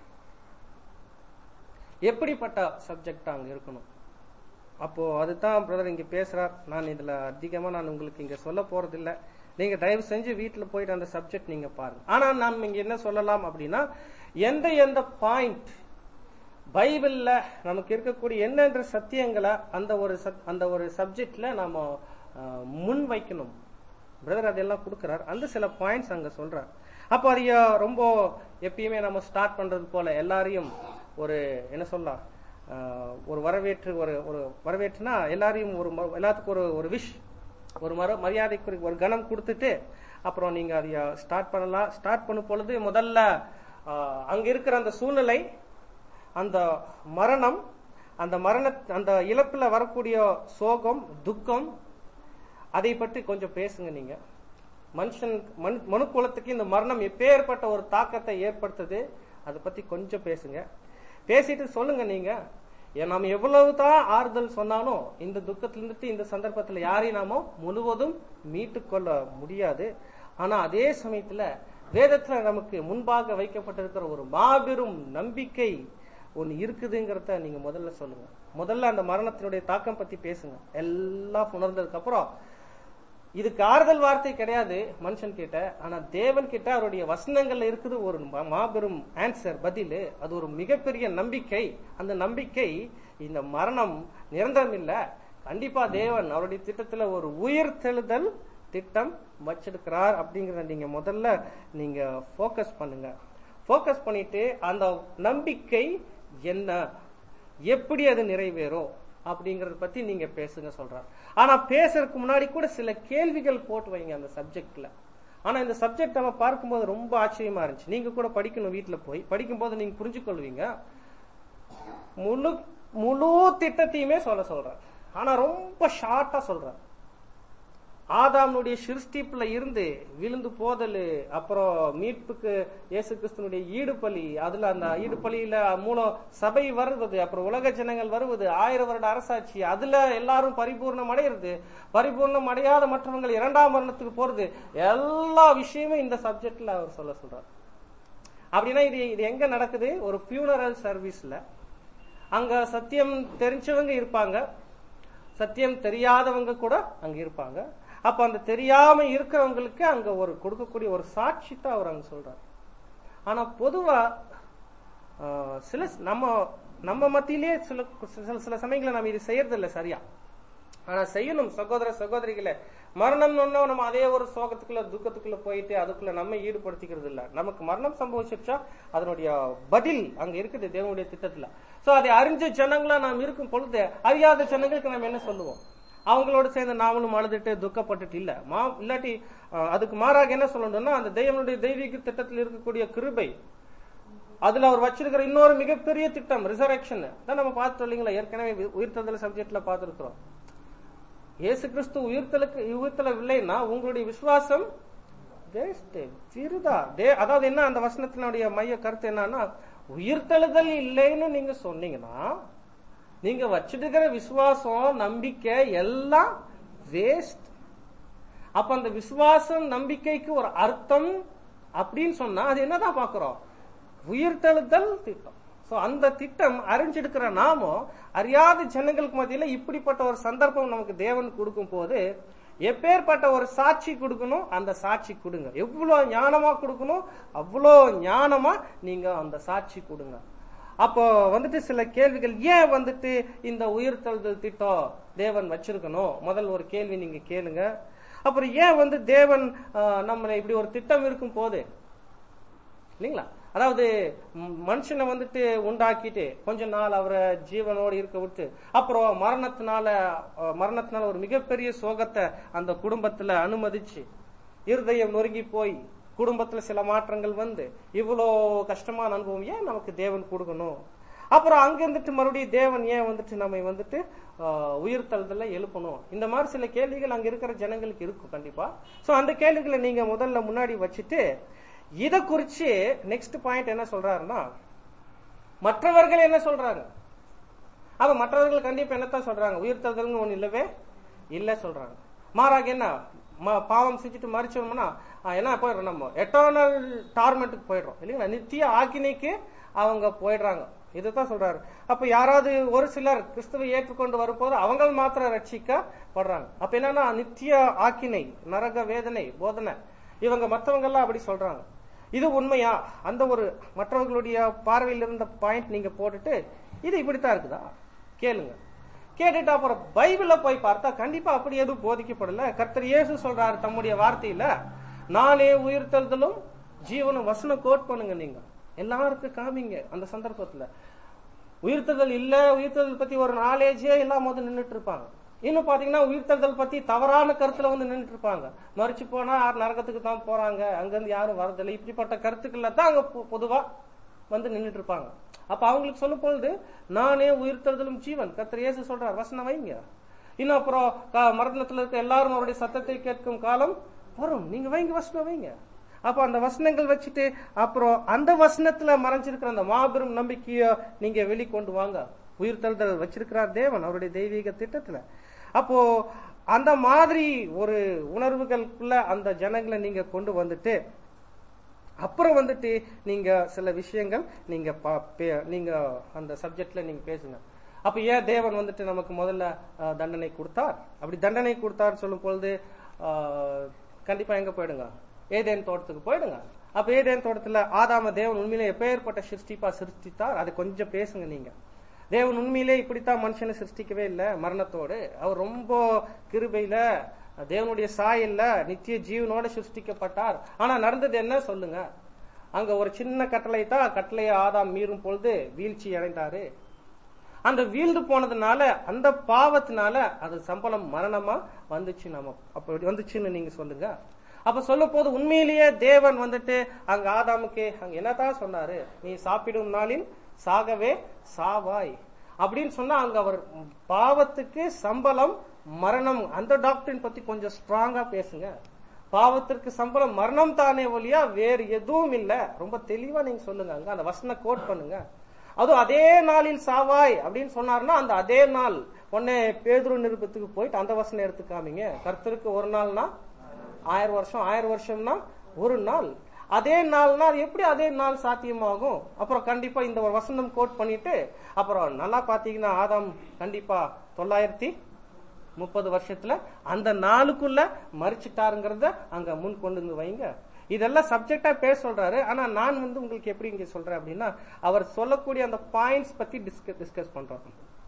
எப்படிப்பட்ட சப்ஜெக்ட் அங்க இருக்கணும் அப்போ அதுதான் பிரதர் இங்க பேசுறார் நான் இதுல அதிகமா நான் உங்களுக்கு இங்க சொல்ல போறது இல்ல நீங்க தயவு செஞ்சு வீட்டுல போயிட்டு அந்த சப்ஜெக்ட் நீங்க பாருங்க ஆனா நாம் இங்க என்ன சொல்லலாம் அப்படின்னா எந்த எந்த பாயிண்ட் பைபிள்ல நமக்கு இருக்கக்கூடிய என்னென்ற சத்தியங்களை அந்த ஒரு சத்- அந்த ஒரு சப்ஜெக்ட்ல நாம அஹ், முன் வைக்கணும் பிரதர் அதெல்லாம் கொடுக்கிறார் அந்த சில பாயிண்ட்ஸ் அங்க சொல்றார் அப்போ அது அஹ், ரொம்ப எப்பயுமே நம்ம ஸ்டார்ட் பண்றது போல எல்லாரையும் ஒரு என்ன சொல்லலாம் அஹ், ஒரு வரவேற்று ஒரு ஒரு வரவேற்றுனா எல்லாரையும் ஒரு ம- எல்லாத்துக்கும் ஒரு ஒரு விஷ் ஒரு மர மரியாதைக்குரிய ஒரு கணம் கொடுத்துட்டு அப்புறம் நீங்க அதைய ஸ்டார்ட் பண்ணலாம் ஸ்டார்ட் பண்ணும் பொழுது முதல்ல ஆஹ், அங்க இருக்கிற அந்த சூழ்நிலை அந்த மரணம் அந்த மரண அந்த இழப்புல வரக்கூடிய சோகம் துக்கம் அதை பற்றி கொஞ்சம் பேசுங்க நீங்க மனுஷன் மனு மனு குலத்துக்கு இந்த மரணம் எப்பேற்பட்ட ஒரு தாக்கத்தை ஏற்படுத்துது அதை பத்தி கொஞ்சம் பேசுங்க பேசிட்டு சொல்லுங்க நீங்க ஏன் நாம எவ்வளவுதான் ஆறுதல் சொன்னாலும் இந்த துக்கத்திலிருந்து இந்த சந்தர்ப்பத்துல யாரையும் நாம முழுவதும் மீட்டு கொள்ள முடியாது ஆனா அதே சமயத்துல வேதத்துல நமக்கு முன்பாக வைக்கப்பட்டிருக்கிற ஒரு மாபெரும் நம்பிக்கை ஒன்னு இருக்குதுங்கிறத நீங்க முதல்ல சொல்லுங்க முதல்ல அந்த மரணத்தினுடைய தாக்கம் பத்தி பேசுங்க எல்லாம் உணர்ந்ததுக்கு அப்புறம் இதுக்கு ஆறுதல் வார்த்தை கிடையாது மனுஷன் கிட்ட ஆனா தேவன் கிட்ட அவருடைய வசனங்கள்ல இருக்குது ஒரு மா- மாபெரும் ஆன்சர் பதில் அது ஒரு மிகப்பெரிய நம்பிக்கை அந்த நம்பிக்கை இந்த மரணம் நிரந்தரம் இல்ல கண்டிப்பா தேவன் அவருடைய திட்டத்துல ஒரு உயிர் தெழுதல் திட்டம் வச்சிருக்கிறார் அப்படிங்கறத நீங்க முதல்ல நீங்க ஃபோக்கஸ் பண்ணுங்க ஃபோக்கஸ் பண்ணிட்டு அந்த நம்பிக்கை என்ன எப்படி அது நிறைவேறும் அப்படிங்கறத பத்தி நீங்க பேசுங்க சொல்றார் ஆனா பேசுறதுக்கு முன்னாடி கூட சில கேள்விகள் போட்டு வைங்க அந்த சப்ஜெக்ட்ல ஆனா இந்த சப்ஜெக்ட் நம்ம பார்க்கும்போது ரொம்ப ஆச்சரியமா இருந்துச்சு நீங்க கூட படிக்கணும் வீட்டுல போய் படிக்கும்போது நீங்க புரிஞ்சு கொள்வீங்க முழு முழு திட்டத்தையுமே சொல்ல சொல்றார் ஆனா ரொம்ப ஷார்ட்டா சொல்றார் ஆதாம்னுடைய சிருஷ்டிப்புல இருந்து விழுந்து போதல் அப்புறம் மீட்புக்கு இயேசு கிறிஸ்துனுடைய ஈடுபலி அதுல அந்த ஈடுபலியில மூலம் சபை வருவது அப்புறம் உலக ஜனங்கள் வருவது ஆயிரம் வருட அரசாட்சி அதுல எல்லாரும் பரிபூர்ணம் அடையிறது பரிபூர்ணம் அடையாத மற்றவங்க இரண்டாம் மரணத்துக்கு போறது எல்லா விஷயமும் இந்த சப்ஜெக்ட்ல அவர் சொல்ல சொல்றார் அப்படின்னா இது இது எங்க நடக்குது ஒரு பியூனரல் சர்வீஸ்ல அங்க சத்தியம் தெரிஞ்சவங்க இருப்பாங்க சத்தியம் தெரியாதவங்க கூட அங்க இருப்பாங்க அப்ப அந்த தெரியாம இருக்கிறவங்களுக்கு அங்க ஒரு கொடுக்கக்கூடிய ஒரு சாட்சி தான் அவர் அங்க சொல்றார் ஆனா பொதுவா ஆஹ், சில நம்ம நம்ம மத்தியிலே சில சில சில சமயங்களை நம்ம இது செய்யறது இல்ல சரியா ஆனா செய்யணும் சகோதர சகோதரிகளே மரணம் நம்ம அதே ஒரு சோகத்துக்குள்ள துக்கத்துக்குள்ள போயிட்டு அதுக்குள்ள நம்ம ஈடுபடுத்திக்கிறது இல்ல நமக்கு மரணம் சம்பவிச்சிருச்சா அதனுடைய பதில் அங்க இருக்குது தேவனுடைய திட்டத்துல சோ அதை அறிஞ்ச ஜனங்களா நாம் இருக்கும் பொழுது அறியாத ஜனங்களுக்கு நம்ம என்ன சொல்லுவோம் அவங்களோட சேர்ந்து நாமளும் அழுதுட்டு துக்கப்பட்டுட்டு இல்ல மா இல்லாட்டி அஹ், அதுக்கு மாறாக என்ன சொல்லணும்னா அந்த தெய்வனுடைய தெய்வீக திட்டத்தில் இருக்கக்கூடிய கிருபை அதுல அவர் வச்சிருக்கிற இன்னொரு மிகப்பெரிய திட்டம் ரிசரக்ஷன் தான் நம்ம பார்த்துட்டோம் இல்லைங்களா ஏற்கனவே உயிர்த்ததல் சப்ஜெக்ட்ல பார்த்திருக்கிறோம் இயேசு கிறிஸ்து உயிர்த்தலுக்கு உயிர்த்தலவில்லைன்னா உங்களுடைய விசுவாசம் வேஸ்ட் விருதா தே அதாவது என்ன அந்த வசனத்தினுடைய மைய கருத்து என்னன்னா உயிர்த்தெழுதல் இல்லைன்னு நீங்க சொன்னீங்கன்னா நீங்க வச்சிருக்கிற விசுவாசம் நம்பிக்கை எல்லாம் வேஸ்ட் அப்ப அந்த விசுவாசம் நம்பிக்கைக்கு ஒரு அர்த்தம் அப்படின்னு சொன்னா அது என்னதான் பாக்குறோம் உயிர்த்தெழுதல் திட்டம் சோ அந்த திட்டம் அறிஞ்சிருக்கிற நாமோ அறியாத ஜனங்களுக்கு மத்தியில இப்படிப்பட்ட ஒரு சந்தர்ப்பம் நமக்கு தேவன் கொடுக்கும் போது எப்பேற்பட்ட ஒரு சாட்சி கொடுக்கணும் அந்த சாட்சி கொடுங்க எவ்வளவு ஞானமா கொடுக்கணும் அவ்வளோ ஞானமா நீங்க அந்த சாட்சி கொடுங்க அப்போ வந்துட்டு சில கேள்விகள் ஏன் வந்துட்டு இந்த உயிர்த்தெழுதல் திட்டம் தேவன் வச்சிருக்கணும் முதல் ஒரு கேள்வி நீங்க கேளுங்க அப்புறம் ஏன் வந்து தேவன் ஆஹ், நம்மளை இப்படி ஒரு திட்டம் இருக்கும் போது இல்லைங்களா அதாவது ம், மனுஷனை வந்துட்டு உண்டாக்கிட்டு கொஞ்ச நாள் அவரை ஜீவனோடு இருக்க விட்டு அப்புறம் மரணத்தினால அஹ், மரணத்தினால ஒரு மிகப்பெரிய சோகத்தை அந்த குடும்பத்துல அனுமதிச்சு இருதயம் நொறுங்கி போய் குடும்பத்துல சில மாற்றங்கள் வந்து இவ்வளோ கஷ்டமான அனுபவம் ஏன் நமக்கு தேவன் கொடுக்கணும் அப்புறம் அங்க இருந்துட்டு மறுபடியும் தேவன் ஏன் வந்துட்டு நம்மை வந்துட்டு ஆஹ், உயிர்த்தெழுதல்ல எழுப்பணும் இந்த மாதிரி சில கேள்விகள் அங்க இருக்கிற ஜனங்களுக்கு இருக்கும் கண்டிப்பா சோ அந்த கேள்விகளை நீங்க முதல்ல முன்னாடி வச்சுட்டு இத குறிச்சு நெக்ஸ்ட் பாயிண்ட் என்ன சொல்றாருன்னா மற்றவர்கள் என்ன சொல்றாங்க அப்ப மற்றவர்கள் கண்டிப்பா என்னத்தான் சொல்றாங்க உயிர்த்தெழுதல்னு ஒண்ணு இல்லவே இல்ல சொல்றாங்க மாறாக என்ன ம- பாவம் செஞ்சுட்டு மறிச்சோம்னா ஆ, என்ன போயிடுறோம் நம்ம எட்டர்னல் டார்மெண்ட்டுக்கு போயிடுறோம் இல்லைங்களா நித்திய ஆக்கினைக்கு அவங்க போயிடுறாங்க இதுதான் சொல்றாரு அப்ப யாராவது ஒரு சிலர் கிறிஸ்துவை ஏற்றுக்கொண்டு வரும்போது அவங்க மாத்திரம் ரட்சிக்கப்படுறாங்க அப்ப என்னன்னா நித்திய ஆக்கினை நரக வேதனை போதனை இவங்க மத்தவங்க எல்லாம் அப்படி சொல்றாங்க இது உண்மையா அந்த ஒரு மற்றவர்களுடைய பார்வையில் இருந்த பாயிண்ட் நீங்க போட்டுட்டு இது இப்படித்தான் இருக்குதா கேளுங்க கேட்டுட்டு அப்புறம் பைபிள்ல போய் பார்த்தா கண்டிப்பா அப்படி எதுவும் போதிக்கப்படல கர்த்தர் இயேசு சொல்றாரு தம்முடைய வார்த்தையில நானே உயிர்த்தெழுதலும் ஜீவனும் வசனம் கோட் பண்ணுங்க நீங்க எல்லாருக்கும் காமிங்க அந்த சந்தர்ப்பத்துல உயிர்த்தெழுதல் இல்ல உயிர்த்தெழுதல் பத்தி ஒரு நாலேஜே இல்லாம வந்து நின்னுட்டு இருப்பாங்க இன்னும் பாத்தீங்கன்னா உயிர்த்தெழுதல் பத்தி தவறான கருத்துல வந்து நின்றுட்டு இருப்பாங்க மறிச்சு போனா யார் நரகத்துக்கு தான் போறாங்க அங்கிருந்து யாரும் வரதில்லை இப்படிப்பட்ட கருத்துக்கள்ல தான் அங்க பொ- பொதுவா வந்து நின்றுட்டு இருப்பாங்க அப்ப அவங்களுக்கு சொல்லும் பொழுது நானே உயிர்த்தெழுதலும் ஜீவன் கர்த்தர் இயேசு சொல்றார் வசனம் வைங்க இன்னும் அப்புறம் க- மரணத்துல இருக்க எல்லாரும் அவருடைய சத்தத்தை கேட்கும் காலம் வரும் நீங்க வைங்க வசனம் வைங்க அப்ப அந்த வசனங்கள் வச்சுட்டு அப்புறம் அந்த வசனத்துல மறைஞ்சிருக்கிற அந்த மாபெரும் நம்பிக்கைய நீங்க வெளிக்கொண்டு வாங்க உயிர்த்தெழுதல் வச்சிருக்கிறார் தேவன் அவருடைய தெய்வீக திட்டத்துல அப்போ அந்த மாதிரி ஒரு உணர்வுகளுக்குள்ள அந்த ஜனங்களை நீங்க கொண்டு வந்துட்டு அப்புறம் வந்துட்டு நீங்க சில விஷயங்கள் நீங்க பா- பே- நீங்க அந்த சப்ஜெக்ட்ல நீங்க பேசுங்க அப்ப ஏன் தேவன் வந்துட்டு நமக்கு முதல்ல அஹ், தண்டனை கொடுத்தார் அப்படி தண்டனை கொடுத்தார் சொல்லும் பொழுது அஹ், கண்டிப்பா எங்க போயிடுங்க ஏதேன் தோட்டத்துக்கு போயிடுங்க அப்ப ஏதேன் தோட்டத்துல ஆதாம தேவன் உண்மையிலே எப்பேற்பட்ட சிருஷ்டிப்பா சிருஷ்டித்தார் அதை கொஞ்சம் பேசுங்க நீங்க தேவன் உண்மையிலே இப்படித்தான் மனுஷனை சிருஷ்டிக்கவே இல்லை மரணத்தோடு அவர் ரொம்ப கிருபையில தேவனுடைய சாயல்ல நித்திய ஜீவனோட சிருஷ்டிக்கப்பட்டார் ஆனா நடந்தது என்ன சொல்லுங்க அங்க ஒரு சின்ன கட்டளை தான் கட்டளையை ஆதாம் மீறும் பொழுது வீழ்ச்சி அடைந்தாரு அந்த வீழ்ந்து போனதுனால அந்த பாவத்தினால அது சம்பளம் மரணமா வந்துச்சு நம்ம அப்ப வந்துச்சுன்னு நீங்க சொல்லுங்க அப்ப சொல்லும் போது உண்மையிலேயே தேவன் வந்துட்டு அங்க ஆதாமுக்கு அங்க என்னதான் சொன்னாரு நீ சாப்பிடும் நாளில் சாகவே சாவாய் அப்படின்னு சொன்னா அங்க அவர் பாவத்துக்கு சம்பளம் மரணம் அந்த டாக்டரின் பத்தி கொஞ்சம் ஸ்ட்ராங்கா பேசுங்க பாவத்திற்கு சம்பளம் மரணம் தானே ஒழியா வேறு எதுவும் இல்ல ரொம்ப தெளிவா நீங்க சொல்லுங்க அங்க அந்த வசன கோட் பண்ணுங்க அதுவும் அதே நாளில் சாவாய் அப்படின்னு சொன்னாருன்னா அந்த அதே நாள் உடனே பேதுரு நிருபத்துக்கு போயிட்டு அந்த வசனம் எடுத்து காமிங்க கர்த்தருக்கு ஒரு நாள்னா ஆயிரம் வருஷம் ஆயிரம் வருஷம்னா ஒரு நாள் அதே நாள்னா அது எப்படி அதே நாள் சாத்தியமாகும் அப்புறம் கண்டிப்பா இந்த ஒரு வசனம் கோட் பண்ணிட்டு அப்புறம் நல்லா பாத்தீங்கன்னா ஆதாம் கண்டிப்பா தொள்ளாயிரத்தி முப்பது வருஷத்துல அந்த நாளுக்குள்ள மறிச்சிட்டாருங்கிறத அங்க முன் கொண்டு வந்து வைங்க இதெல்லாம் சப்ஜெக்டா பேச சொல்றாரு ஆனா நான் வந்து உங்களுக்கு எப்படி இங்க சொல்றேன் அப்படின்னா அவர் சொல்லக்கூடிய அந்த பாயிண்ட்ஸ் பத்தி டிஸ்கஸ் பண்றோம்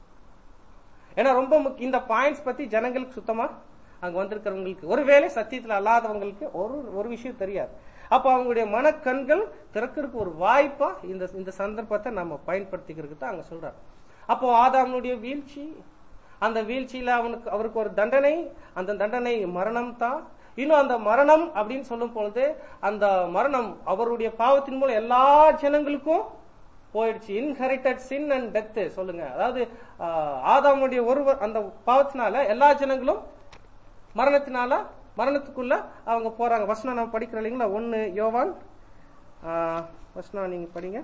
ஏன்னா ரொம்ப முக்கிய இந்த பாயிண்ட்ஸ் பத்தி ஜனங்களுக்கு சுத்தமா அங்க வந்திருக்கிறவங்களுக்கு ஒருவேளை சத்தியத்துல அல்லாதவங்களுக்கு ஒரு ஒரு விஷயம் தெரியாது அப்ப அவங்களுடைய மனக்கண்கள் திறக்கிறதுக்கு ஒரு வாய்ப்பா இந்த இந்த சந்தர்ப்பத்தை நம்ம பயன்படுத்திக்கிறதுக்கு தான் அங்க சொல்றாரு அப்போ ஆதாமனுடைய வீழ்ச்சி அந்த வீழ்ச்சியில அவனுக்கு அவருக்கு ஒரு தண்டனை அந்த தண்டனை மரணம் தான் இன்னும் அந்த மரணம் அப்படின்னு சொல்லும் பொழுது அந்த மரணம் அவருடைய பாவத்தின் மூலம் எல்லா ஜனங்களுக்கும் போயிடுச்சு இன்ஹெரிட்டட் சின் அண்ட் டெத் சொல்லுங்க அதாவது ஆஹ், ஆதாமுடைய ஒருவர் அந்த பாவத்தினால எல்லா ஜனங்களும் மரணத்தினால மரணத்துக்குள்ள அவங்க போறாங்க வசனம் நம்ம படிக்கிறோம் இல்லைங்களா ஒன்னு யோவான் ஆஹ், வசனம் நீங்க படிங்க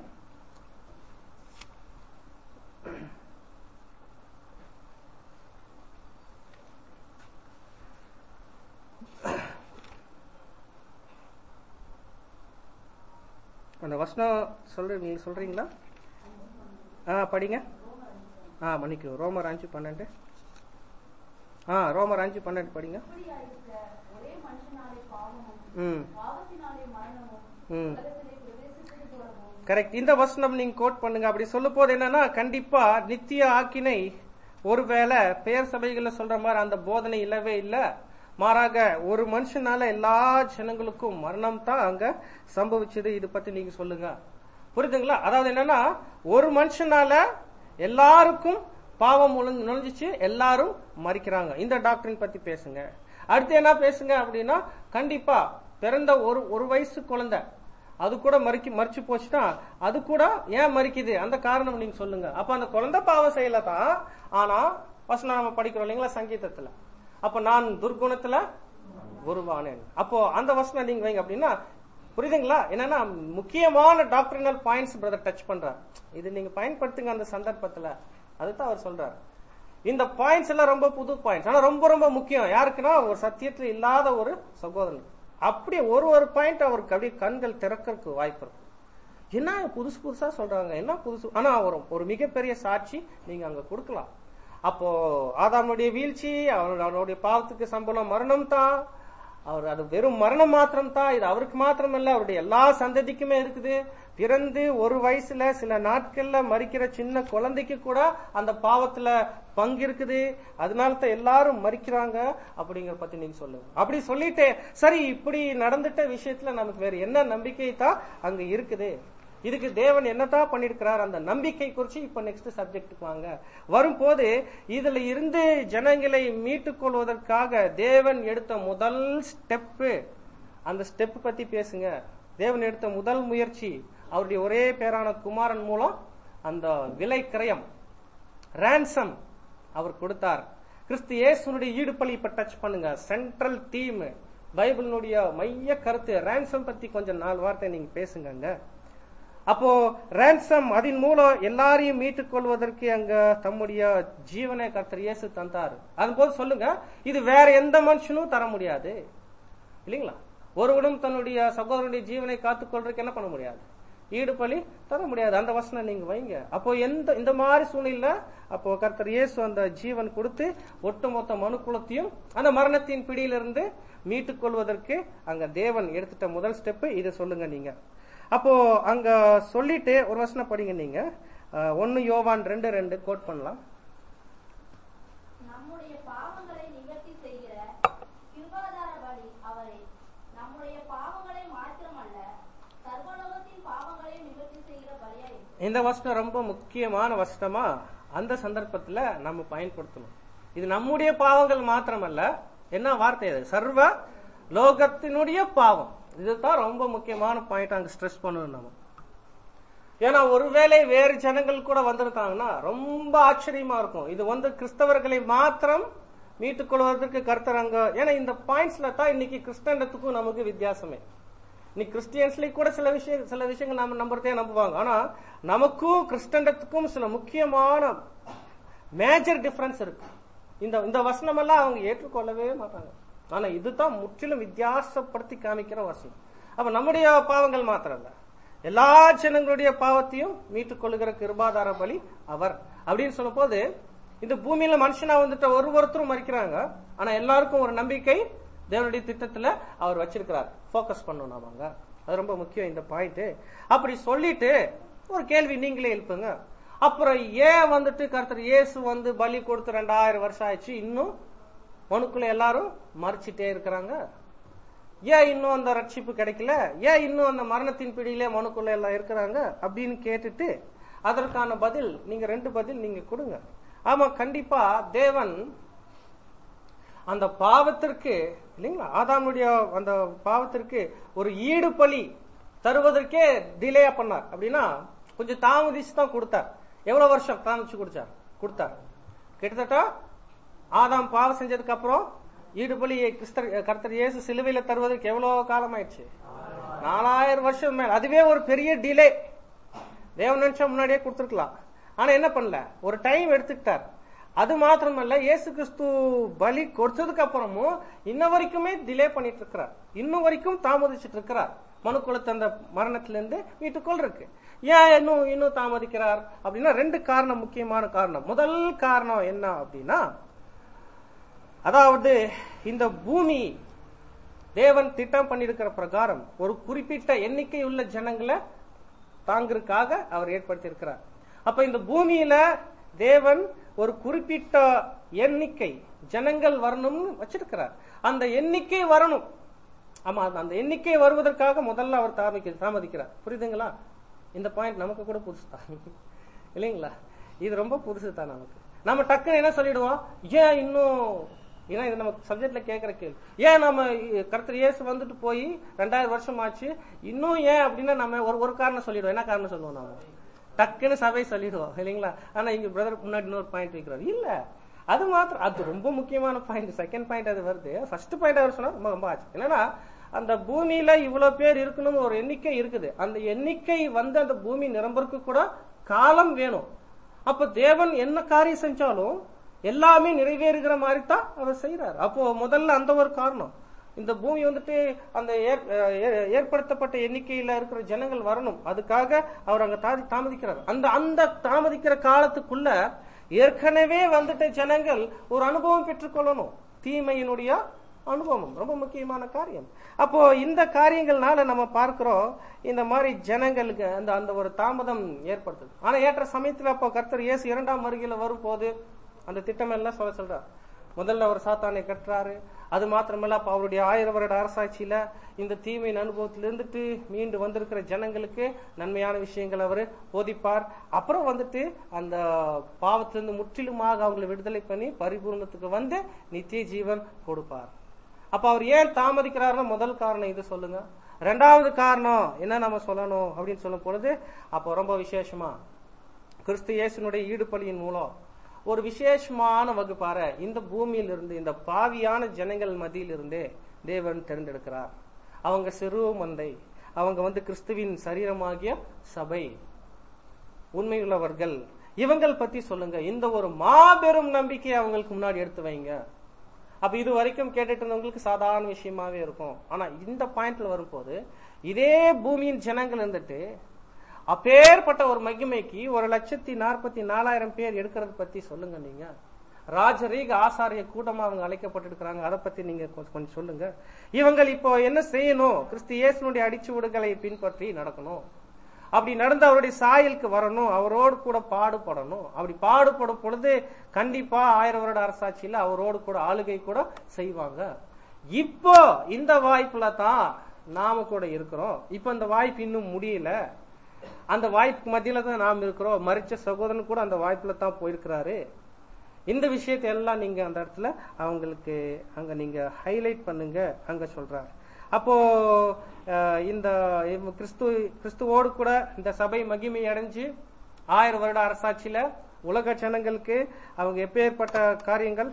அந்த வசனம் சொல்ற நீங்க சொல்றீங்களா ஆ படிங்க ஆ மன்னிக்கணும் ரோமர் அஞ்சு பன்னெண்டு ஆ ரோமர் அஞ்சு பன்னெண்டு படிங்க இப்படியாயிருக்க ஒரே மனுஷனாலே பாவமும் ம் பாவத்தினாலே மரணமும் ம் உலகத்திலே பிரவேசித்தது போலவும் கரெக்ட் இந்த வசனம் நீங்க கோட் பண்ணுங்க அப்படி சொல்லும் போது என்னன்னா கண்டிப்பா நித்திய ஆக்கினை ஒருவேளை பெயர் சபைகள்ல சொல்ற மாதிரி அந்த போதனை இல்லவே இல்ல மாறாக ஒரு மனுஷனால எல்லா ஜனங்களுக்கும் மரணம் தான் அங்க சம்பவிச்சது இது பத்தி நீங்க சொல்லுங்க புரியுதுங்களா அதாவது என்னன்னா ஒரு மனுஷனால எல்லாருக்கும் பாவம் ஒழுங்கு நுழைஞ்சிச்சு எல்லாரும் மறிக்கிறாங்க இந்த டாக்டரின் பத்தி பேசுங்க அடுத்து என்ன பேசுங்க அப்படின்னா கண்டிப்பா பிறந்த ஒரு ஒரு வயசு குழந்தை அது கூட மறிக்கி மறிச்சு போச்சுன்னா அது கூட ஏன் மறிக்குது அந்த காரணம் நீங்க சொல்லுங்க அப்ப அந்த குழந்தை பாவம் செய்யல தான் ஆனா வசனம் நம்ம படிக்கிறோம் இல்லைங்களா சங்கீதத்துல அப்ப நான் துர்குணத்துல உருவானேன் அப்போ அந்த வசனம் நீங்க வைங்க அப்படின்னா புரியுதுங்களா என்னன்னா முக்கியமான டாக்டரினல் பாயிண்ட்ஸ் பிரதர் டச் பண்றார் இது நீங்க பயன்படுத்துங்க அந்த சந்தர்ப்பத்துல அதுதான் அவர் சொல்றாரு இந்த பாயிண்ட்ஸ் எல்லாம் ரொம்ப புது பாயிண்ட்ஸ் ஆனா ரொம்ப ரொம்ப முக்கியம் யாருக்குன்னா ஒரு சத்தியத்துல இல்லாத ஒரு சகோதரன் அப்படியே ஒரு ஒரு பாயிண்ட் அவருக்கு அப்படியே கண்கள் திறக்கறதுக்கு வாய்ப்பு இருக்கு என்ன புதுசு புதுசா சொல்றாங்க என்ன புதுசு ஆனா ஒரு ஒரு மிகப்பெரிய சாட்சி நீங்க அங்க கொடுக்கலாம் அப்போ ஆதாமுடைய வீழ்ச்சி அவனோட அவனுடைய பாவத்துக்கு சம்பளம் மரணம் தான் அவர் அது வெறும் மரணம் மாத்திரம் தான் இது அவருக்கு மாத்திரம் இல்ல அவருடைய எல்லா சந்ததிக்குமே இருக்குது பிறந்து ஒரு வயசுல சில நாட்கள்ல மறிக்கிற சின்ன குழந்தைக்கு கூட அந்த பாவத்துல பங்கு இருக்குது அதனால தான் எல்லாரும் மறிக்கிறாங்க அப்படிங்கிற பத்தி நீங்க சொல்லுங்க அப்படி சொல்லிட்டு சரி இப்படி நடந்துட்ட விஷயத்துல நமக்கு வேற என்ன நம்பிக்கை தான் அங்க இருக்குது இதுக்கு தேவன் என்னதான் பண்ணிருக்கிறார் அந்த நம்பிக்கை குறிச்சு இப்ப நெக்ஸ்ட் சப்ஜெக்ட்டுக்கு வாங்க வரும்போது இதுல இருந்து ஜனங்களை மீட்டுக் கொள்வதற்காக தேவன் எடுத்த முதல் ஸ்டெப்பு அந்த ஸ்டெப் பத்தி பேசுங்க தேவன் எடுத்த முதல் முயற்சி அவருடைய ஒரே பேரான குமாரன் மூலம் அந்த விலை கிரயம் ransom அவர் கொடுத்தார் கிறிஸ்து இயேசுனுடைய ஈடுபலி இப்ப டச் பண்ணுங்க சென்ட்ரல் தீம் பைபிளினுடைய மைய கருத்து ransom பத்தி கொஞ்சம் நாலு வார்த்தை நீங்க பேசுங்க அப்போ ransom அதன் மூலம் எல்லாரையும் மீட்டுக் கொள்வதற்கு அங்க தம்முடைய ஜீவனை கர்த்தர் இயேசு தந்தார் அதுபோது சொல்லுங்க இது வேற எந்த மனுஷனும் தர முடியாது இல்லைங்களா ஒருவனும் தன்னுடைய சகோதரனுடைய ஜீவனை காத்துக் கொள்றதுக்கு என்ன பண்ண முடியாது ஈடுபலி தர முடியாது அந்த வசனம் நீங்க வைங்க அப்போ எந்த இந்த மாதிரி சூழ்நிலை அப்போ கர்த்தர் இயேசு அந்த ஜீவன் கொடுத்து ஒட்டுமொத்த மனுக்குலத்தையும் அந்த மரணத்தின் பிடியிலிருந்து மீட்டுக் கொள்வதற்கு அங்க தேவன் எடுத்துட்ட முதல் ஸ்டெப் இதை சொல்லுங்க நீங்க அப்போ அங்க சொல்லிட்டு ஒரு வசனம் படிங்க நீங்க அஹ், ஒன்னு யோவான் ரெண்டு ரெண்டு கோட் பண்ணலாம் நம்முடைய பாவங்களை நிவர்த்தி செய்கிற கிருபாதார பலி அவரே நம்முடைய பாவங்களை மாத்திரமல்ல சர்வலோகத்தின் பாவங்களையும் நிவர்த்தி செய்கிற பலியாய் இந்த வசனம் ரொம்ப முக்கியமான வசனமா அந்த சந்தர்ப்பத்துல நம்ம பயன்படுத்தணும் இது நம்முடைய பாவங்கள் மாத்திரமல்ல என்ன வார்த்தை இது சர்வ லோகத்தினுடைய பாவம் இதுதான் ரொம்ப முக்கியமான பாயிண்ட் அங்க ஸ்ட்ரெஸ் பண்ணணும் நம்ம ஏன்னா ஒருவேளை வேறு ஜனங்கள் கூட வந்திருக்காங்கன்னா ரொம்ப ஆச்சரியமா இருக்கும் இது வந்து கிறிஸ்தவர்களை மாத்திரம் மீட்டுக் கொள்வதற்கு கர்த்தர் அங்க ஏன்னா இந்த பாயிண்ட்ஸ்ல தான் இன்னைக்கு கிறிஸ்தண்டத்துக்கும் நமக்கு வித்தியாசமே இன்னைக்கு கிறிஸ்டியன்ஸ்லயும் கூட சில விஷயம் சில விஷயங்கள் நம்ம நம்புறதே நம்புவாங்க ஆனா நமக்கும் கிறிஸ்தண்டத்துக்கும் சில முக்கியமான மேஜர் டிஃபரன்ஸ் இருக்கு இந்த இந்த வசனம் எல்லாம் அவங்க ஏற்றுக்கொள்ளவே மாட்டாங்க ஆனா இதுதான் முற்றிலும் வித்தியாசப்படுத்தி காமிக்கிற வசனம் அப்ப நம்முடைய பாவங்கள் மாத்திரம் இல்ல எல்லா ஜனங்களுடைய பாவத்தையும் மீட்டுக் கொள்ளுகிற கிருபாதார பலி அவர் அப்படின்னு சொன்ன போது இந்த பூமியில மனுஷனா வந்துட்டு ஒரு ஒருத்தரும் மறிக்கிறாங்க ஆனா எல்லாருக்கும் ஒரு நம்பிக்கை தேவனுடைய திட்டத்துல அவர் வச்சிருக்கிறார் ஃபோக்கஸ் பண்ணணும் நாமங்க அது ரொம்ப முக்கியம் இந்த பாயிண்ட் அப்படி சொல்லிட்டு ஒரு கேள்வி நீங்களே எழுப்புங்க அப்புறம் ஏன் வந்துட்டு கர்த்தர் இயேசு வந்து பலி கொடுத்து ரெண்டாயிரம் வருஷம் ஆயிடுச்சு இன்னும் மனுக்குள்ள எல்லாரும் மறிச்சிட்டே இருக்கிறாங்க ஏன் இன்னும் அந்த ரட்சிப்பு கிடைக்கல ஏன் இன்னும் அந்த மரணத்தின் பிடியிலே மனுக்குள்ள எல்லாம் இருக்கிறாங்க அப்படின்னு கேட்டுட்டு அதற்கான பதில் நீங்க ரெண்டு பதில் நீங்க கொடுங்க ஆமா கண்டிப்பா தேவன் அந்த பாவத்திற்கு இல்லைங்களா ஆதாமுடைய அந்த பாவத்திற்கு ஒரு ஈடு பலி தருவதற்கே டிலே பண்ணார் அப்படின்னா கொஞ்சம் தாமதிச்சு தான் கொடுத்தார் எவ்வளவு வருஷம் தாமதிச்சு கொடுத்தார் கொடுத்தார் கிட்டத்தட்ட ஆதாம் பாவம் செஞ்சதுக்கு அப்புறம் ஈடுபலி கிறிஸ்தர் கர்த்தர் இயேசு சிலுவையில தருவதற்கு எவ்வளவு காலம் ஆயிடுச்சு நாலாயிரம் வருஷம் மேல அதுவே ஒரு பெரிய டிலே தேவன் நினைச்சா முன்னாடியே கொடுத்துருக்கலாம் ஆனா என்ன பண்ணல ஒரு டைம் எடுத்துக்கிட்டார் அது மாத்திரமல்ல இயேசு கிறிஸ்து பலி கொடுத்ததுக்கு அப்புறமும் இன்ன வரைக்குமே டிலே பண்ணிட்டு இருக்கிறார் இன்னும் வரைக்கும் தாமதிச்சிட்டு இருக்கிறார் மனு குலத்து அந்த மரணத்திலிருந்து வீட்டுக்குள் இருக்கு ஏன் இன்னும் இன்னும் தாமதிக்கிறார் அப்படின்னா ரெண்டு காரணம் முக்கியமான காரணம் முதல் காரணம் என்ன அப்படின்னா அதாவது இந்த பூமி தேவன் திட்டம் பண்ணியிருக்கிற பிரகாரம் ஒரு குறிப்பிட்ட எண்ணிக்கை உள்ள ஜனங்களை தாங்கிறதுக்காக அவர் ஏற்படுத்தியிருக்கிறார் அப்ப இந்த பூமியில தேவன் ஒரு குறிப்பிட்ட எண்ணிக்கை ஜனங்கள் வரணும்னு வச்சிருக்கிறார் அந்த எண்ணிக்கை வரணும் ஆமா அந்த- அந்த எண்ணிக்கை வருவதற்காக முதல்ல அவர் தாமதிக்க தாமதிக்கிறார் புரியுதுங்களா இந்த பாயிண்ட் நமக்கு கூட புதுசு தான் இல்லைங்களா இது ரொம்ப புதுசு தான் நமக்கு நம்ம டக்குன்னு என்ன சொல்லிடுவோம் ஏன் இன்னும் ஏன்னா இது நம்ம சப்ஜெக்ட்ல கேட்கிற கேள்வி ஏன் நம்ம கருத்தர் இயேசு வந்துட்டு போய் ரெண்டாயிரம் வருஷம் ஆச்சு இன்னும் ஏன் அப்படின்னா நம்ம ஒரு ஒரு காரணம் சொல்லிடுவோம் என்ன காரணம் சொல்லுவோம் நாம டக்குன்னு சபை சொல்லிடுவோம் இல்லைங்களா ஆனா இங்க பிரதர் முன்னாடி இன்னொரு பாயிண்ட் வைக்கிறார் இல்ல அது மாத்திரம் அது ரொம்ப முக்கியமான பாயிண்ட் செகண்ட் பாயிண்ட் அது வருது ஃபர்ஸ்ட் பாயிண்ட் அவர் சொன்னா ரொம்ப ரொம்ப ஆச்சு என்னன்னா அந்த பூமியில இவ்வளவு பேர் இருக்கணும்னு ஒரு எண்ணிக்கை இருக்குது அந்த எண்ணிக்கை வந்து அந்த பூமி நிரம்பருக்கு கூட காலம் வேணும் அப்ப தேவன் என்ன காரியம் செஞ்சாலும் எல்லாமே நிறைவேறுகிற மாதிரி தான் அவர் செய்யறாரு அப்போ முதல்ல அந்த ஒரு காரணம் இந்த பூமி வந்துட்டு அந்த ஏற்- ஏ- ஏற்படுத்தப்பட்ட எண்ணிக்கையில இருக்கிற ஜனங்கள் வரணும் அதுக்காக அவர் அங்க தாதி- தாமதிக்கிறார் அந்த அந்த தாமதிக்கிற காலத்துக்குள்ள ஏற்கனவே வந்துட்ட ஜனங்கள் ஒரு அனுபவம் பெற்றுக்கொள்ளணும் தீமையினுடைய அனுபவம் ரொம்ப முக்கியமான காரியம் அப்போ இந்த காரியங்கள்னால நம்ம பார்க்கிறோம் இந்த மாதிரி ஜனங்களுக்கு அந்த அந்த ஒரு தாமதம் ஏற்படுத்துது ஆனா ஏற்ற சமயத்துல அப்போ கர்த்தர் இயேசு இரண்டாம் வருகையில வரும்போது அந்த திட்டம் எல்லாம் சொல்ல சொல்றார் முதல்ல அவர் சாத்தானை கட்டுறாரு அது மாத்திரமல்ல அப்ப அவருடைய ஆயிரம் வருட அரசாட்சியில இந்த தீமையின் அனுபவத்தில் இருந்துட்டு மீண்டு வந்திருக்கிற ஜனங்களுக்கு நன்மையான விஷயங்கள் அவர் போதிப்பார் அப்புறம் வந்துட்டு அந்த பாவத்திலிருந்து முற்றிலுமாக அவங்களை விடுதலை பண்ணி பரிபூர்ணத்துக்கு வந்து நித்திய ஜீவன் கொடுப்பார் அப்ப அவர் ஏன் தாமதிக்கிறாருன்னா முதல் காரணம் இது சொல்லுங்க ரெண்டாவது காரணம் என்ன நம்ம சொல்லணும் அப்படின்னு சொல்லும் பொழுது அப்போ ரொம்ப விசேஷமா கிறிஸ்து இயேசுனுடைய ஈடுபலியின் மூலம் ஒரு விசேஷமான வகுப்பார இந்த பூமியில் இருந்து இந்த பாவியான ஜனங்கள் மத்தியில் இருந்தே தேவன் தேர்ந்தெடுக்கிறார் அவங்க சிறு மந்தை அவங்க வந்து கிறிஸ்துவின் சரீரமாகிய சபை உண்மையுள்ளவர்கள் இவங்கள் பத்தி சொல்லுங்க இந்த ஒரு மாபெரும் நம்பிக்கையை அவங்களுக்கு முன்னாடி எடுத்து வைங்க அப்ப இது வரைக்கும் கேட்டுட்டு இருந்தவங்களுக்கு சாதாரண விஷயமாவே இருக்கும் ஆனா இந்த பாயிண்ட்ல வரும்போது இதே பூமியின் ஜனங்கள் இருந்துட்டு அப்பேற்பட்ட ஒரு மகிமைக்கு ஒரு லட்சத்தி நாற்பத்தி நாலாயிரம் பேர் எடுக்கிறது பத்தி சொல்லுங்க நீங்க ராஜரீக ஆசாரிய கூட்டமா அவங்க அழைக்கப்பட்டிருக்கிறாங்க அதை பத்தி நீங்க கொஞ்சம் கொஞ்சம் சொல்லுங்க இவங்கள் இப்போ என்ன செய்யணும் கிறிஸ்து இயேசுனுடைய அடிச்சுவடுகளை பின்பற்றி நடக்கணும் அப்படி நடந்து அவருடைய சாயலுக்கு வரணும் அவரோடு கூட பாடுபடணும் அப்படி பாடுபடும் பொழுது கண்டிப்பா ஆயிரம் வருட அரசாட்சியில அவரோடு கூட ஆளுகை கூட செய்வாங்க இப்போ இந்த வாய்ப்புல தான் நாம கூட இருக்கிறோம் இப்ப இந்த வாய்ப்பு இன்னும் முடியல அந்த வாய்ப்புக்கு மத்தியில தான் நாம் இருக்கிறோம் மறிச்ச சகோதரன் கூட அந்த வாய்ப்புல தான் போயிருக்கிறாரு இந்த விஷயத்தை எல்லாம் நீங்க அந்த இடத்துல அவங்களுக்கு அங்க நீங்க ஹைலைட் பண்ணுங்க அங்க சொல்றாரு அப்போ அஹ், இந்த இவ் கிறிஸ்து கிறிஸ்துவோடு கூட இந்த சபை மகிமை அடைஞ்சு ஆயிரம் வருட அரசாட்சியில உலக ஜனங்களுக்கு அவங்க எப்பேற்பட்ட காரியங்கள்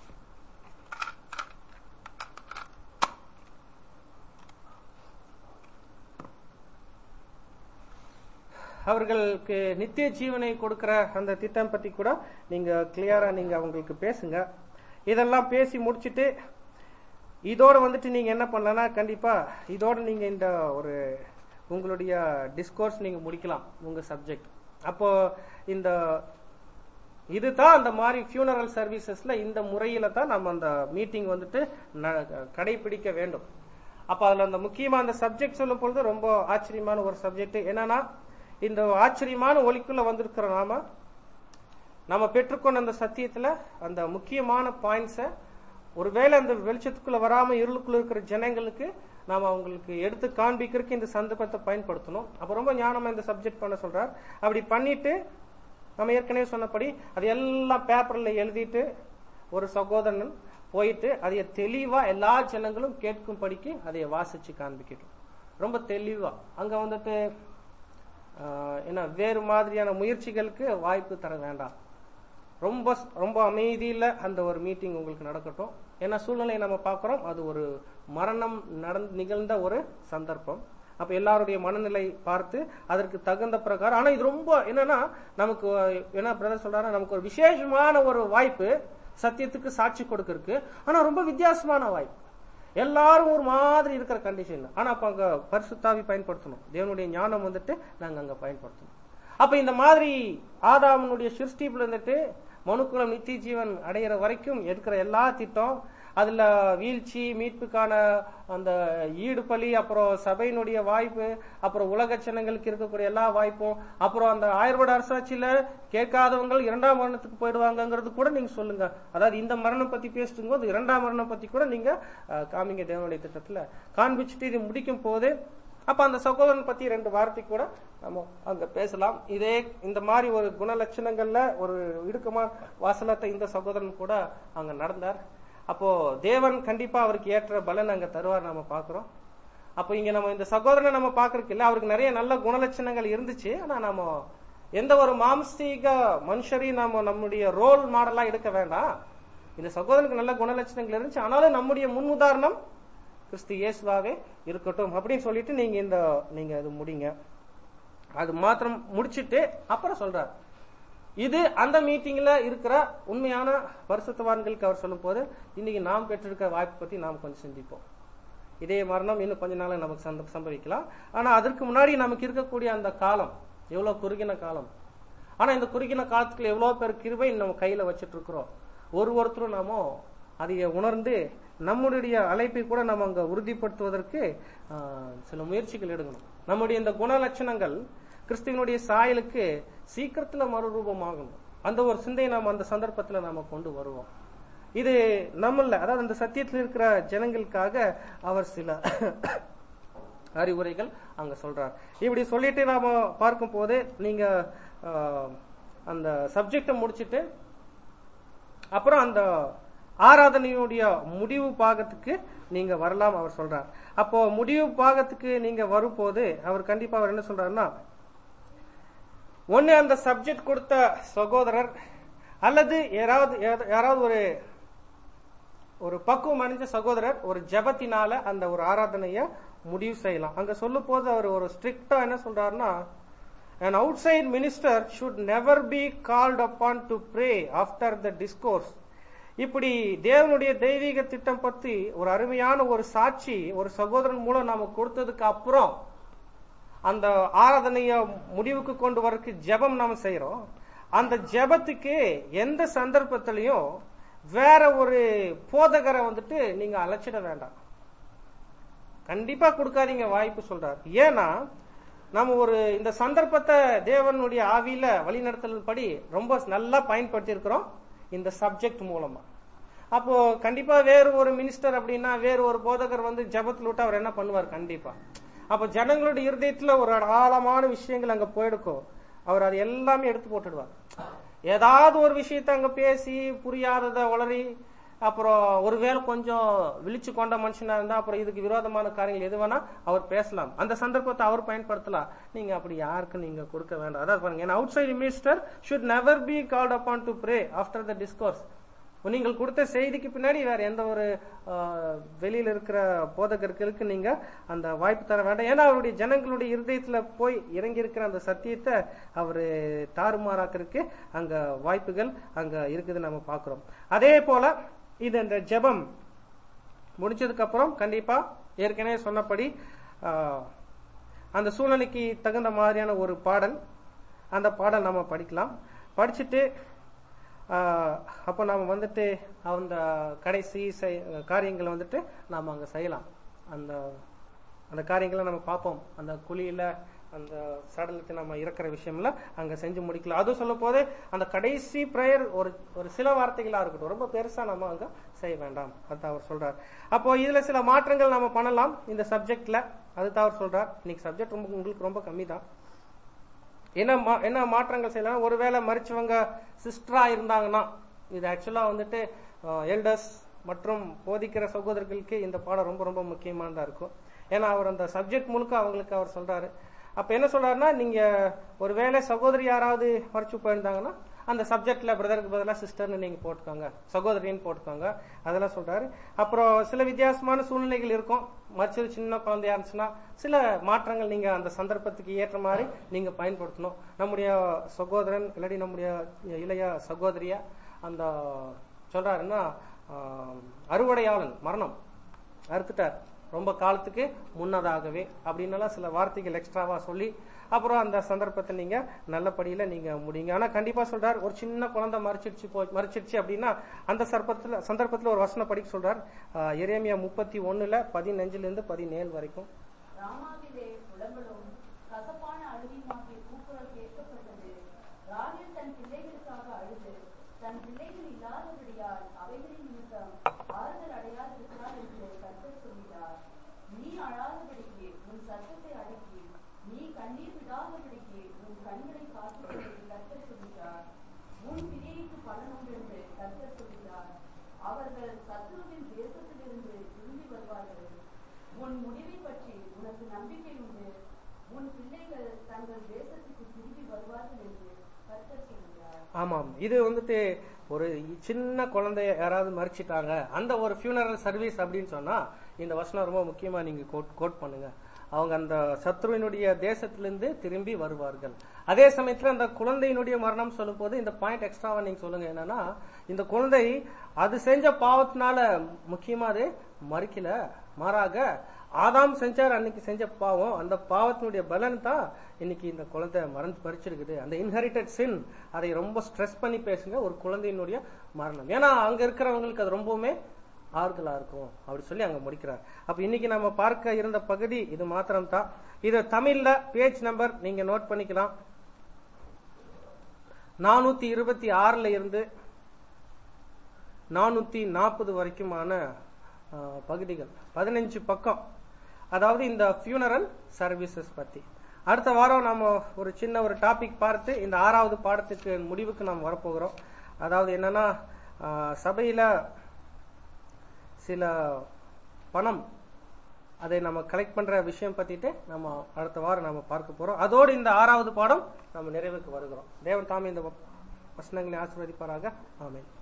அவர்களுக்கு நித்திய ஜீவனை கொடுக்கிற அந்த திட்டம் பத்தி கூட நீங்க கிளியரா நீங்க அவங்களுக்கு பேசுங்க இதெல்லாம் பேசி முடிச்சிட்டு இதோட வந்துட்டு நீங்க என்ன பண்ணலன்னா கண்டிப்பா இதோட நீங்க இந்த ஒரு உங்களுடைய டிஸ்கோர்ஸ் நீங்க முடிக்கலாம் உங்க சப்ஜெக்ட் அப்போ இந்த இதுதான் அந்த மாதிரி ஃபியூனரல் சர்வீசஸ்ல இந்த முறையில தான் நம்ம அந்த மீட்டிங் வந்துட்டு ந- கடைபிடிக்க வேண்டும் அப்ப அதுல அந்த முக்கியமா அந்த சப்ஜெக்ட் சொல்லும் பொழுது ரொம்ப ஆச்சரியமான ஒரு சப்ஜெக்ட் என்னன்னா இந்த ஆச்சரியமான ஒலிக்குள்ள வந்திருக்கிற நாம நம்ம பெற்றுக்கொண்ட அந்த சத்தியத்துல அந்த முக்கியமான பாயிண்ட்ஸ ஒருவேளை அந்த வெளிச்சத்துக்குள்ள வராம இருளுக்குள்ள இருக்கிற ஜனங்களுக்கு நாம அவங்களுக்கு எடுத்து காண்பிக்கிறதுக்கு இந்த சந்தர்ப்பத்தை பயன்படுத்தணும் அப்ப ரொம்ப ஞானமா இந்த சப்ஜெக்ட் பண்ண சொல்றார் அப்படி பண்ணிட்டு நம்ம ஏற்கனவே சொன்னபடி அது எல்லாம் பேப்பர்ல எழுதிட்டு ஒரு சகோதரன் போயிட்டு அதைய தெளிவா எல்லா ஜனங்களும் கேட்கும்படிக்கு அதைய வாசிச்சு காண்பிக்கட்டும் ரொம்ப தெளிவா அங்க வந்துட்டு ஆஹ், என்ன வேறு மாதிரியான முயற்சிகளுக்கு வாய்ப்பு தர வேண்டாம் ரொம்ப ரொம்ப அமைதியில அந்த ஒரு மீட்டிங் உங்களுக்கு நடக்கட்டும் ஏன்னா சூழ்நிலையை நம்ம பார்க்கிறோம் அது ஒரு மரணம் நடந்து நிகழ்ந்த ஒரு சந்தர்ப்பம் அப்ப எல்லாருடைய மனநிலை பார்த்து அதற்கு தகுந்த பிரகாரம் ஆனா இது ரொம்ப என்னன்னா நமக்கு என்ன பிரதர் சொல்றாரு நமக்கு ஒரு விசேஷமான ஒரு வாய்ப்பு சத்தியத்துக்கு சாட்சி கொடுக்கறதுக்கு ஆனா ரொம்ப வித்தியாசமான வாய்ப்பு எல்லாரும் ஒரு மாதிரி இருக்கிற கண்டிஷன் ஆனா அப்ப அங்க பரிசுத்தாவி பயன்படுத்தணும் தேவனுடைய ஞானம் வந்துட்டு நாங்க அங்க பயன்படுத்தணும் அப்ப இந்த மாதிரி ஆதாமனுடைய சிருஷ்டிப்புல இருந்துட்டு மனுக்குலம் நித்திய ஜீவன் அடையிற வரைக்கும் எடுக்கிற எல்லா திட்டம் அதுல வீழ்ச்சி மீட்புக்கான அந்த ஈடுபலி அப்புறம் சபையினுடைய வாய்ப்பு அப்புறம் உலக ஜனங்களுக்கு இருக்கக்கூடிய எல்லா வாய்ப்பும் அப்புறம் அந்த ஆயுர்வேத அரசாட்சியில கேட்காதவங்க இரண்டாம் மரணத்துக்கு போயிடுவாங்கங்கிறது கூட நீங்க சொல்லுங்க அதாவது இந்த மரணம் பத்தி பேசிட்டு போது இரண்டாம் மரணம் பத்தி கூட நீங்க அஹ், காமிங்க தேவனுடைய திட்டத்துல காண்பிச்சுட்டு இது முடிக்கும் போது அப்ப அந்த சகோதரன் பத்தி ரெண்டு வார்த்தை கூட நம்ம அங்க பேசலாம் இதே இந்த மாதிரி ஒரு குணலட்சணங்கள்ல ஒரு இடுக்கமா வாசலத்தை இந்த சகோதரன் கூட அங்க நடந்தார் அப்போ தேவன் கண்டிப்பா அவருக்கு ஏற்ற பலன் அங்க தருவார் நம்ம பாக்குறோம் அப்போ இங்க நம்ம இந்த சகோதரனை நம்ம பாக்குறதுக்கு இல்ல அவருக்கு நிறைய நல்ல குணலட்சணங்கள் இருந்துச்சு ஆனா நம்ம எந்த ஒரு மாம்சீக மனுஷரையும் நாம நம்முடைய ரோல் மாடலா எடுக்க வேண்டாம் இந்த சகோதரனுக்கு நல்ல குணலட்சணங்கள் இருந்துச்சு ஆனாலும் நம்முடைய முன் உதாரணம் கிறிஸ்து இயேசுவாவே இருக்கட்டும் அப்படின்னு சொல்லிட்டு நீங்க இந்த நீங்க அது முடிங்க அது மாத்திரம் முடிச்சிட்டு அப்புறம் சொல்றார் இது அந்த மீட்டிங்ல இருக்கிற உண்மையான பரிசுத்தவான்களுக்கு அவர் சொல்லும் போது இன்னைக்கு நாம் பெற்றிருக்கிற வாய்ப்பு பத்தி நாம் கொஞ்சம் சிந்திப்போம் இதே மரணம் இன்னும் கொஞ்ச நாள் நமக்கு சந்த- சம்பவிக்கலாம் ஆனா அதற்கு முன்னாடி நமக்கு இருக்கக்கூடிய அந்த காலம் எவ்வளவு குறுகின காலம் ஆனா இந்த குறுகின காலத்துக்குள்ள எவ்வளவு பேர் கிருபை நம்ம கையில வச்சிட்டு இருக்கிறோம் ஒரு ஒருத்தரும் நாம அதை உணர்ந்து நம்முடைய அழைப்பை கூட நம்ம அங்க உறுதிப்படுத்துவதற்கு ஆஹ், சில முயற்சிகள் எடுக்கணும் நம்முடைய இந்த குணலட்சணங்கள் கிறிஸ்துவனுடைய சாயலுக்கு சீக்கிரத்துல மறுரூபமாகணும் அந்த ஒரு சிந்தையை நாம அந்த சந்தர்ப்பத்துல நாம கொண்டு வருவோம் இது நம்மள அதாவது அந்த சத்தியத்தில் இருக்கிற ஜனங்களுக்காக அவர் சில அறிவுரைகள் அங்க சொல்றார் இப்படி சொல்லிட்டு நாம பார்க்கும் போது நீங்க ஆஹ், அந்த சப்ஜெக்ட முடிச்சிட்டு அப்புறம் அந்த ஆராதனையுடைய முடிவு பாகத்துக்கு நீங்க வரலாம் அவர் சொல்றார் அப்போ முடிவு பாகத்துக்கு நீங்க வரும்போது அவர் கண்டிப்பா அவர் என்ன சொல்றாருன்னா ஒண்ணு அந்த சப்ஜெக்ட் கொடுத்த சகோதரர் அல்லது யாராவது யாராவது ஒரு ஒரு பக்குவம் அடைஞ்ச சகோதரர் ஒரு ஜெபத்தினால அந்த ஒரு ஆராதனைய முடிவு செய்யலாம் அங்க சொல்லும் போது அவர் ஒரு ஸ்ட்ரிக்டா என்ன சொல்றாருன்னா an outside minister should never be called upon to pray after the discourse இப்படி தேவனுடைய தெய்வீக திட்டம் பத்தி ஒரு அருமையான ஒரு சாட்சி ஒரு சகோதரன் மூலம் நாம கொடுத்ததுக்கு அப்புறம் அந்த ஆராதனைய முடிவுக்கு கொண்டு வரக்கு ஜெபம் நாம செய்யறோம் அந்த ஜெபத்துக்கு எந்த சந்தர்ப்பத்திலையும் வேற ஒரு போதகரை வந்துட்டு நீங்க அழைச்சிட வேண்டாம் கண்டிப்பா கொடுக்காதீங்க வாய்ப்பு சொல்றார் ஏன்னா நம்ம ஒரு இந்த சந்தர்ப்பத்தை தேவனுடைய ஆவியில வழிநடத்தல் படி ரொம்ப நல்லா பயன்படுத்தி இருக்கிறோம் இந்த சப்ஜெக்ட் மூலமா அப்போ கண்டிப்பா வேறு ஒரு மினிஸ்டர் அப்படின்னா வேறு ஒரு போதகர் வந்து ஜெபத்துல விட்டு அவர் என்ன பண்ணுவார் கண்டிப்பா அப்ப ஜனங்களுடைய இருதயத்துல ஒரு ஆழமான விஷயங்கள் அங்க போயிருக்கும் அவர் அது எல்லாமே எடுத்து போட்டுடுவார் ஏதாவது ஒரு விஷயத்த அங்க பேசி புரியாதத உளறி அப்புறம் ஒருவேளை கொஞ்சம் விழிச்சு கொண்ட மனுஷனா இருந்தா அப்புறம் இதுக்கு விரோதமான காரியங்கள் எது வேணா அவர் பேசலாம் அந்த சந்தர்ப்பத்தை அவர் பயன்படுத்தலாம் நீங்க அப்படி யாருக்கு நீங்க கொடுக்க வேண்டாம் அதாவது பாருங்க outside minister should never be called upon to pray after the discourse நீங்கள் கொடுத்த செய்திக்கு பின்னாடி வேற எந்த ஒரு ஆஹ், வெளியில இருக்கிற போதகர்களுக்கு நீங்க அந்த வாய்ப்பு தர வேண்டாம் ஏன்னா அவருடைய ஜனங்களுடைய இருதயத்துல போய் இறங்கி இருக்கிற அந்த சத்தியத்தை அவரு தாறுமாறாக்கிறதுக்கு அங்க வாய்ப்புகள் அங்க இருக்குது நம்ம பாக்குறோம் அதே போல இது இந்த ஜெபம் முடிச்சதுக்கு அப்புறம் கண்டிப்பா ஏற்கனவே சொன்னபடி ஆஹ், அந்த சூழ்நிலைக்கு தகுந்த மாதிரியான ஒரு பாடல் அந்த பாடல் நம்ம படிக்கலாம் படிச்சுட்டு ஆஹ், அப்போ நாம வந்துட்டு அந்த கடைசி செய்- காரியங்களை வந்துட்டு நாம அங்க செய்யலாம் அந்த அந்த காரியங்களை நம்ம பார்ப்போம் அந்த குழியில அந்த சடலத்தை நம்ம இறக்குற விஷயம்ல அங்க செஞ்சு முடிக்கலாம் அதுவும் சொல்லும் போது அந்த கடைசி பிரேயர் ஒரு ஒரு சில வார்த்தைகளா இருக்கட்டும் ரொம்ப பெருசா நம்ம அங்க செய்ய வேண்டாம் அதுதான் அவர் சொல்றார் அப்போ இதுல சில மாற்றங்கள் நம்ம பண்ணலாம் இந்த சப்ஜெக்ட்ல அதுதான் அவர் சொல்றார் இன்னைக்கு சப்ஜெக்ட் ரொம்ப உங்களுக்கு ரொம்ப கம்மி தான் என்ன மா- என்ன மாற்றங்கள் செய்யலாம் ஒருவேளை மறிச்சவங்க சிஸ்டரா இருந்தாங்கன்னா இது ஆக்சுவலா வந்துட்டு எல்டர்ஸ் மற்றும் போதிக்கிற சகோதரர்களுக்கு இந்த பாடம் ரொம்ப ரொம்ப முக்கியமானதா இருக்கும் ஏன்னா அவர் அந்த சப்ஜெக்ட் முழுக்க அவங்களுக்கு அவர் சொல்றாரு அப்ப என்ன சொல்றாருன்னா நீங்க ஒருவேளை சகோதரி யாராவது மறைச்சு போயிருந்தாங்கன்னா அந்த சப்ஜெக்ட்ல பிரதருக்கு பதிலா சிஸ்டர்னு நீங்க போட்டுக்கோங்க சகோதரின்னு போட்டுக்கோங்க அதெல்லாம் சொல்றாரு அப்புறம் சில வித்தியாசமான சூழ்நிலைகள் இருக்கும் மற்ற சின்ன குழந்தையா இருந்துச்சுன்னா சில மாற்றங்கள் நீங்க அந்த சந்தர்ப்பத்துக்கு ஏற்ற மாதிரி நீங்க பயன்படுத்தணும் நம்முடைய சகோதரன் இல்லாட்டி நம்முடைய இளைய சகோதரியா அந்த சொல்றாருன்னா ஆஹ், அறுவடையாளன் மரணம் அறுத்துட்டார் ரொம்ப காலத்துக்கு முன்னதாகவே அப்படின்னலாம் சில வார்த்தைகள் எக்ஸ்ட்ராவா சொல்லி அப்புறம் அந்த சந்தர்ப்பத்தை நீங்க நல்லபடியில நீங்க முடிங்க ஆனா கண்டிப்பா சொல்றார் ஒரு சின்ன குழந்தை மறைச்சிடுச்சு போ மறைச்சிடுச்சு அப்படின்னா அந்த சர்ப்பத்துல சந்தர்ப்பத்துல ஒரு வசனம் படிக்க சொல்றார் ஆஹ், எரேமியா முப்பத்தி ஒண்ணுல பதினஞ்சுல இருந்து பதினேழு வரைக்கும் ராமாவிலே புலம்பலும் கசப்பான அழுகையுமாகிய கூக்குரல் கேட்கப்பட்டது ராகேல் தன் பிள்ளைகளுக்காக அழுது தன் பிள்ளைகள் இல்லாதபடியால் அவைகளின் நிமித்தம் ஆறுதல் அடையாதிருக்கிறார் என்று கர்த்தர் சொல்கிறார் நீ அழாதபடிக்கு உன் சத்தத்தை அடக்கி நீ கண்ணீர் விடாதபடிக்கு உன் கண்களை காத்துக் என்று கர்த்தர் சொல்கிறார் உன் கிரியைக்கு பலன் உண்டு என்று கர்த்தர் சொல்கிறார் அவர்கள் சத்ருவின் தேசத்திலிருந்து திரும்பி வருவார்கள் உன் முடிவை பற்றி உனக்கு நம்பிக்கை உண்டு உன் பிள்ளைகள் தங்கள் தேசத்துக்கு திரும்பி வருவார்கள் என்று கர்த்தர் சொல்கிறார் ஆமாம் இது வந்துட்டு ஒரு சின்ன குழந்தைய யாராவது மறிச்சிட்டாங்க அந்த ஒரு ஃபியூனரல் சர்வீஸ் அப்படின்னு சொன்னா இந்த வசனம் ரொம்ப முக்கியமா நீங்க கோட் கோட் பண்ணுங்க அவங்க அந்த சத்ருவினுடைய தேசத்திலிருந்து திரும்பி வருவார்கள் அதே சமயத்துல அந்த குழந்தையினுடைய மரணம் சொல்லும் போது இந்த பாயிண்ட் எக்ஸ்ட்ராவா நீங்க சொல்லுங்க என்னன்னா இந்த குழந்தை அது செஞ்ச பாவத்தினால முக்கியமா அது மறிக்கல மாறாக ஆதாம் செஞ்சார் அன்னைக்கு செஞ்ச பாவம் அந்த பாவத்தினுடைய பலன் தான் இன்னைக்கு இந்த குழந்தை மறந்து மறிச்சிருக்குது அந்த இன்ஹெரிட்டட் சின் அதை ரொம்ப ஸ்ட்ரெஸ் பண்ணி பேசுங்க ஒரு குழந்தையினுடைய மரணம் ஏன்னா அங்க இருக்கிறவங்களுக்கு அது ரொம்பவுமே ஆறுதலா இருக்கும் அப்படி சொல்லி அங்க முடிக்கிறார் அப்ப இன்னைக்கு நம்ம பார்க்க இருந்த பகுதி இது மாத்திரம் தான் இது தமிழ்ல பேஜ் நம்பர் நீங்க நோட் பண்ணிக்கலாம் நானூத்தி இருபத்தி ஆறுல இருந்து நானூத்தி நாற்பது வரைக்குமான ஆஹ், பகுதிகள் பதினஞ்சு பக்கம் அதாவது இந்த ஃபியூனரல் சர்வீசஸ் பத்தி அடுத்த வாரம் நம்ம ஒரு சின்ன ஒரு டாபிக் பார்த்து இந்த ஆறாவது பாடத்துக்கு முடிவுக்கு நாம் வரப்போகிறோம் அதாவது என்னன்னா ஆஹ், சபையில சில பணம் அதை நம்ம கலெக்ட் பண்ற விஷயம் பத்திட்டு நம்ம அடுத்த வாரம் நம்ம பார்க்க போறோம் அதோடு இந்த ஆறாவது பாடம் நம்ம நிறைவுக்கு வருகிறோம் தேவன் தாமே இந்த வசனங்களை ஆசீர்வதிப்பாராக ஆமென்